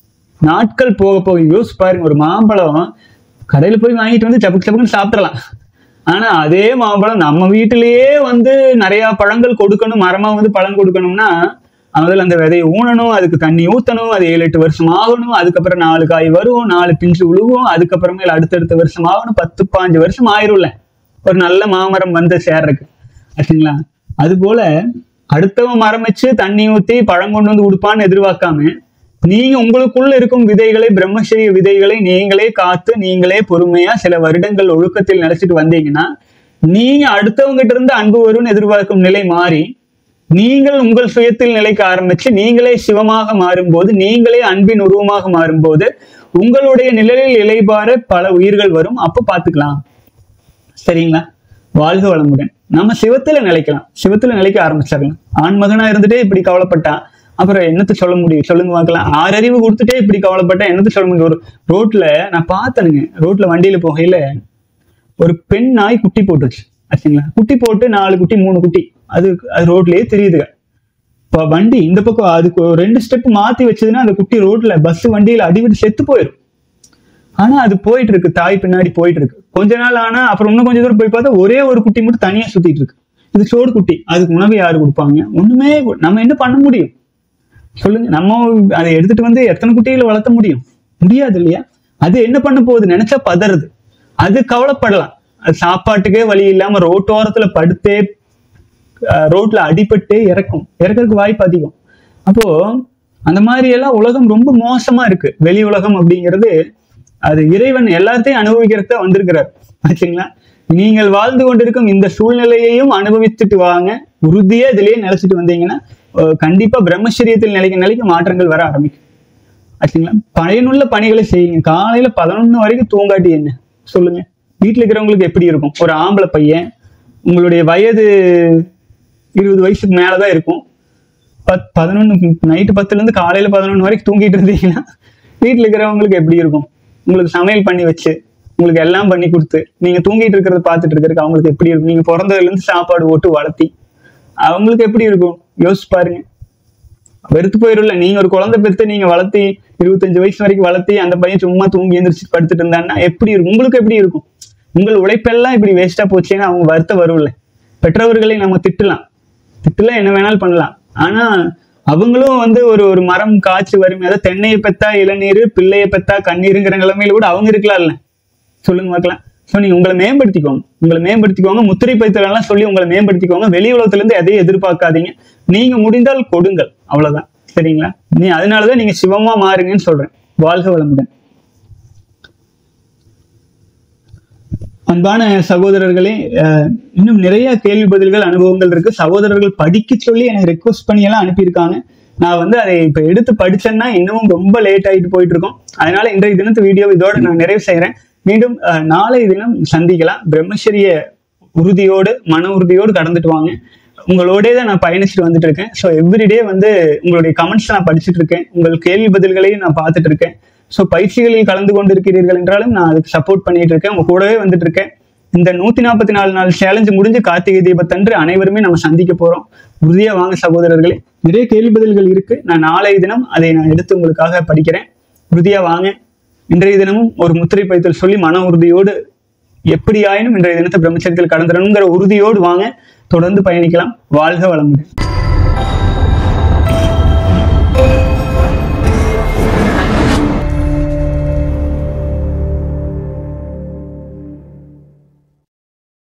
நாட்கள் போக போக யோசிச்சு பாருங்க ஒரு மாம்பழம் கடையில போய் வாங்கிட்டு வந்து சப்புக்கு சப்புக்குன்னு சாப்பிடலாம் ஆனா அதே மாம்பழம் நம்ம வீட்டிலேயே வந்து நிறைய பழங்கள் கொடுக்கணும் மரமா வந்து பழம் கொடுக்கணும்னா முதல்ல அந்த விதையை ஊனணும் அதுக்கு தண்ணி ஊத்தணும் அது ஏழு எட்டு வருஷம் ஆகணும் அதுக்கப்புறம் நாலு காய் வரும் நாலு பிஞ்சு உழுவும் அதுக்கப்புறமேல அடுத்தடுத்த வருஷம் ஆகணும் பத்து பாஞ்சு வருஷம் ஆயிரும்ல ஒரு நல்ல மாமரம் வந்து சேர்றதுக்கு ஆச்சுங்களா அது போல அடுத்தவன் மரம் வச்சு தண்ணி ஊத்தி பழம் கொண்டு வந்து கொடுப்பான்னு எதிர்பார்க்காம நீங்க உங்களுக்குள்ள இருக்கும் விதைகளை பிரம்மச்சரிய விதைகளை நீங்களே காத்து நீங்களே பொறுமையா சில வருடங்கள் ஒழுக்கத்தில் நினைச்சிட்டு வந்தீங்கன்னா நீங்க அடுத்தவங்க கிட்ட இருந்து அன்பு வரும்னு எதிர்பார்க்கும் நிலை மாறி நீங்கள் உங்கள் சுயத்தில் நிலைக்க ஆரம்பிச்சு நீங்களே சிவமாக மாறும்போது நீங்களே அன்பின் உருவமாக மாறும்போது உங்களுடைய நிழலில் இலைபார பல உயிர்கள் வரும் அப்ப பாத்துக்கலாம் சரிங்களா வாழ்க வளமுடன் நம்ம சிவத்துல நிலைக்கலாம் சிவத்துல நிலைக்க ஆரம்பிச்சிடலாம் ஆண்மகனா இருந்துட்டே இப்படி கவலைப்பட்டான் அப்புறம் என்னத்த சொல்ல முடியும் சொல்லுங்க பார்க்கலாம் ஆறறிவு கொடுத்துட்டே இப்படி கவலைப்பட்டா என்னத்த சொல்ல முடியும் ஒரு ரோட்ல நான் பார்த்தனுங்க ரோட்ல வண்டியில போகையில ஒரு பெண் நாய் குட்டி போட்டுருச்சு ஆச்சுங்களா குட்டி போட்டு நாலு குட்டி மூணு குட்டி அது அது ரோட்லயே தெரியுதுங்க இப்போ வண்டி இந்த பக்கம் அதுக்கு ஒரு ரெண்டு ஸ்டெப் மாத்தி வச்சதுன்னா அந்த குட்டி ரோட்ல பஸ் வண்டியில அடிவிட்டு செத்து போயிடும் ஆனா அது போயிட்டு இருக்கு தாய் பின்னாடி போயிட்டு இருக்கு கொஞ்ச நாள் ஆனா அப்புறம் இன்னும் கொஞ்சம் தூரம் போய் பார்த்தா ஒரே ஒரு குட்டி மட்டும் தனியா சுத்திட்டு இருக்கு இது சோடு குட்டி அதுக்கு உணவு யாரு கொடுப்பாங்க ஒண்ணுமே கொ- நம்ம என்ன பண்ண முடியும் சொல்லுங்க நம்ம அதை எடுத்துட்டு வந்து எத்தனை குட்டிகளை வளர்த்த முடியும் முடியாது இல்லையா அது என்ன பண்ண போகுது நினைச்சா பதறுது அது கவலைப்படலாம் அது சாப்பாட்டுக்கே வழி இல்லாம ரோட்டோரத்துல படுத்தே அஹ், ரோட்ல அடிபட்டு இறக்கும் இறக்கறதுக்கு வாய்ப்பு அதிகம் அப்போ அந்த மாதிரி எல்லாம் உலகம் ரொம்ப மோசமா இருக்கு வெளி உலகம் அப்படிங்கிறது அது இறைவன் எல்லாத்தையும் அனுபவிக்கிறத வந்திருக்கிறார் ஆச்சுங்களா நீங்கள் வாழ்ந்து கொண்டிருக்கும் இந்த சூழ்நிலையையும் அனுபவிச்சுட்டு வாங்க உறுதியா இதுலயே நிலைச்சிட்டு வந்தீங்கன்னா அஹ், கண்டிப்பா பிரம்மச்சரியத்தில் நிலைக்க நிலைக்க மாற்றங்கள் வர ஆரம்பிக்கும் ஆச்சுங்களா பயனுள்ள பணிகளை செய்யுங்க காலையில பதினொன்று வரைக்கும் தூங்காட்டி என்ன சொல்லுங்க வீட்டில் இருக்கிறவங்களுக்கு எப்படி இருக்கும் ஒரு ஆம்பளை பையன் உங்களுடைய வயது இருபது வயசுக்கு மேலதான் இருக்கும் பத் பதினொன்று நைட்டு பத்துலேருந்து காலையில் பதினொன்று வரைக்கும் தூங்கிட்டு இருந்தீங்கன்னா வீட்டில் இருக்கிறவங்களுக்கு எப்படி இருக்கும் உங்களுக்கு சமையல் பண்ணி வச்சு உங்களுக்கு எல்லாம் பண்ணி கொடுத்து நீங்கள் தூங்கிட்டு இருக்கிறத பார்த்துட்டு இருக்கிறதுக்கு அவங்களுக்கு எப்படி இருக்கும் நீங்கள் பிறந்ததுலேருந்து சாப்பாடு போட்டு வளர்த்தி அவங்களுக்கு எப்படி இருக்கும் யோசிச்சு பாருங்க வெறுத்து போயிரும்ல நீங்க ஒரு குழந்தை பெற்று நீங்க வளர்த்தி இருபத்தஞ்சு வயசு வரைக்கும் வளர்த்தி அந்த பையன் சும்மா தூங்கி எந்திரிச்சு படுத்துட்டு இருந்தான்னா எப்படி இருக்கும் உங்களுக்கு எப்படி இருக்கும் உங்கள் உழைப்பெல்லாம் இப்படி வேஸ்டா போச்சுன்னா அவங்க வருத்தம் வரும்ல பெற்றவர்களை நம்ம திட்டலாம் திட்டலாம் என்ன வேணாலும் பண்ணலாம் ஆனா அவங்களும் வந்து ஒரு ஒரு மரம் காய்ச்சி வரும் அதாவது தென்னையை பெத்தா இளநீர் பிள்ளையை பெத்தா கண்ணீருங்கிற நிலைமையில கூட அவங்க இருக்கலாம்ல சொல்லுங்க பார்க்கலாம் ஸோ நீங்க உங்களை மேம்படுத்திக்கோங்க உங்களை மேம்படுத்திக்கோங்க முத்திரை பைத்தல் எல்லாம் சொல்லி உங்களை மேம்படுத்திக்கோங்க வெளி உலகத்துல இருந்து எதையும் எதிர்பார்க்காதீங்க நீங்க முடிந்தால் கொடுங்கள் அவ்வளவுதான் சரிங்களா நீ அதனாலதான் நீங்க சிவமா மாறுங்கன்னு சொல்றேன் வாழ்க வளமுடன் அன்பான சகோதரர்களே அஹ், இன்னும் நிறைய கேள்வி பதில்கள் அனுபவங்கள் இருக்கு சகோதரர்கள் படிக்க சொல்லி எனக்கு ரெக்வஸ்ட் பண்ணி எல்லாம் அனுப்பியிருக்காங்க நான் வந்து அதை இப்ப எடுத்து படிச்சேன்னா இன்னமும் ரொம்ப லேட் ஆகிட்டு போயிட்டு இருக்கோம் அதனால இன்றைய தினத்து வீடியோ இதோட நான் நிறைவு செய்றேன் மீண்டும் அஹ், நாளைய தினம் சந்திக்கலாம் பிரம்மச்சரிய உறுதியோடு மன உறுதியோடு கடந்துட்டு வாங்க உங்களோடே தான் நான் பயணிச்சுட்டு வந்துட்டு இருக்கேன் ஸோ எவ்ரிடே வந்து உங்களுடைய கமெண்ட்ஸ் நான் படிச்சுட்டு இருக்கேன் உங்கள் கேள்வி பதில்களையும் நான் பார்த்துட்டு இருக்கேன் ஸோ பயிற்சிகளில் கலந்து கொண்டிருக்கிறீர்கள் என்றாலும் நான் அதுக்கு சப்போர்ட் பண்ணிட்டு இருக்கேன் உங்க கூடவே வந்துட்டு இருக்கேன் இந்த நூத்தி நாற்பத்தி நாலு நாள் சேலஞ்சு முடிஞ்சு கார்த்திகை தீபத்தன்று அனைவருமே நம்ம சந்திக்க போறோம் உறுதியா வாங்க சகோதரர்களே நிறைய கேள்வி பதில்கள் இருக்கு நான் நாளைய தினம் அதை நான் எடுத்து உங்களுக்காக படிக்கிறேன் உறுதியா வாங்க இன்றைய தினமும் ஒரு முத்திரை பைத்தல் சொல்லி மன உறுதியோடு எப்படியாயினும் இன்றைய தினத்தை பிரம்மச்சரியத்தில் கடந்துடணுங்கிற உறுதியோடு வாங்க தொடர்ந்து பயணிக்கலாம் வாழ்க வளமுடன்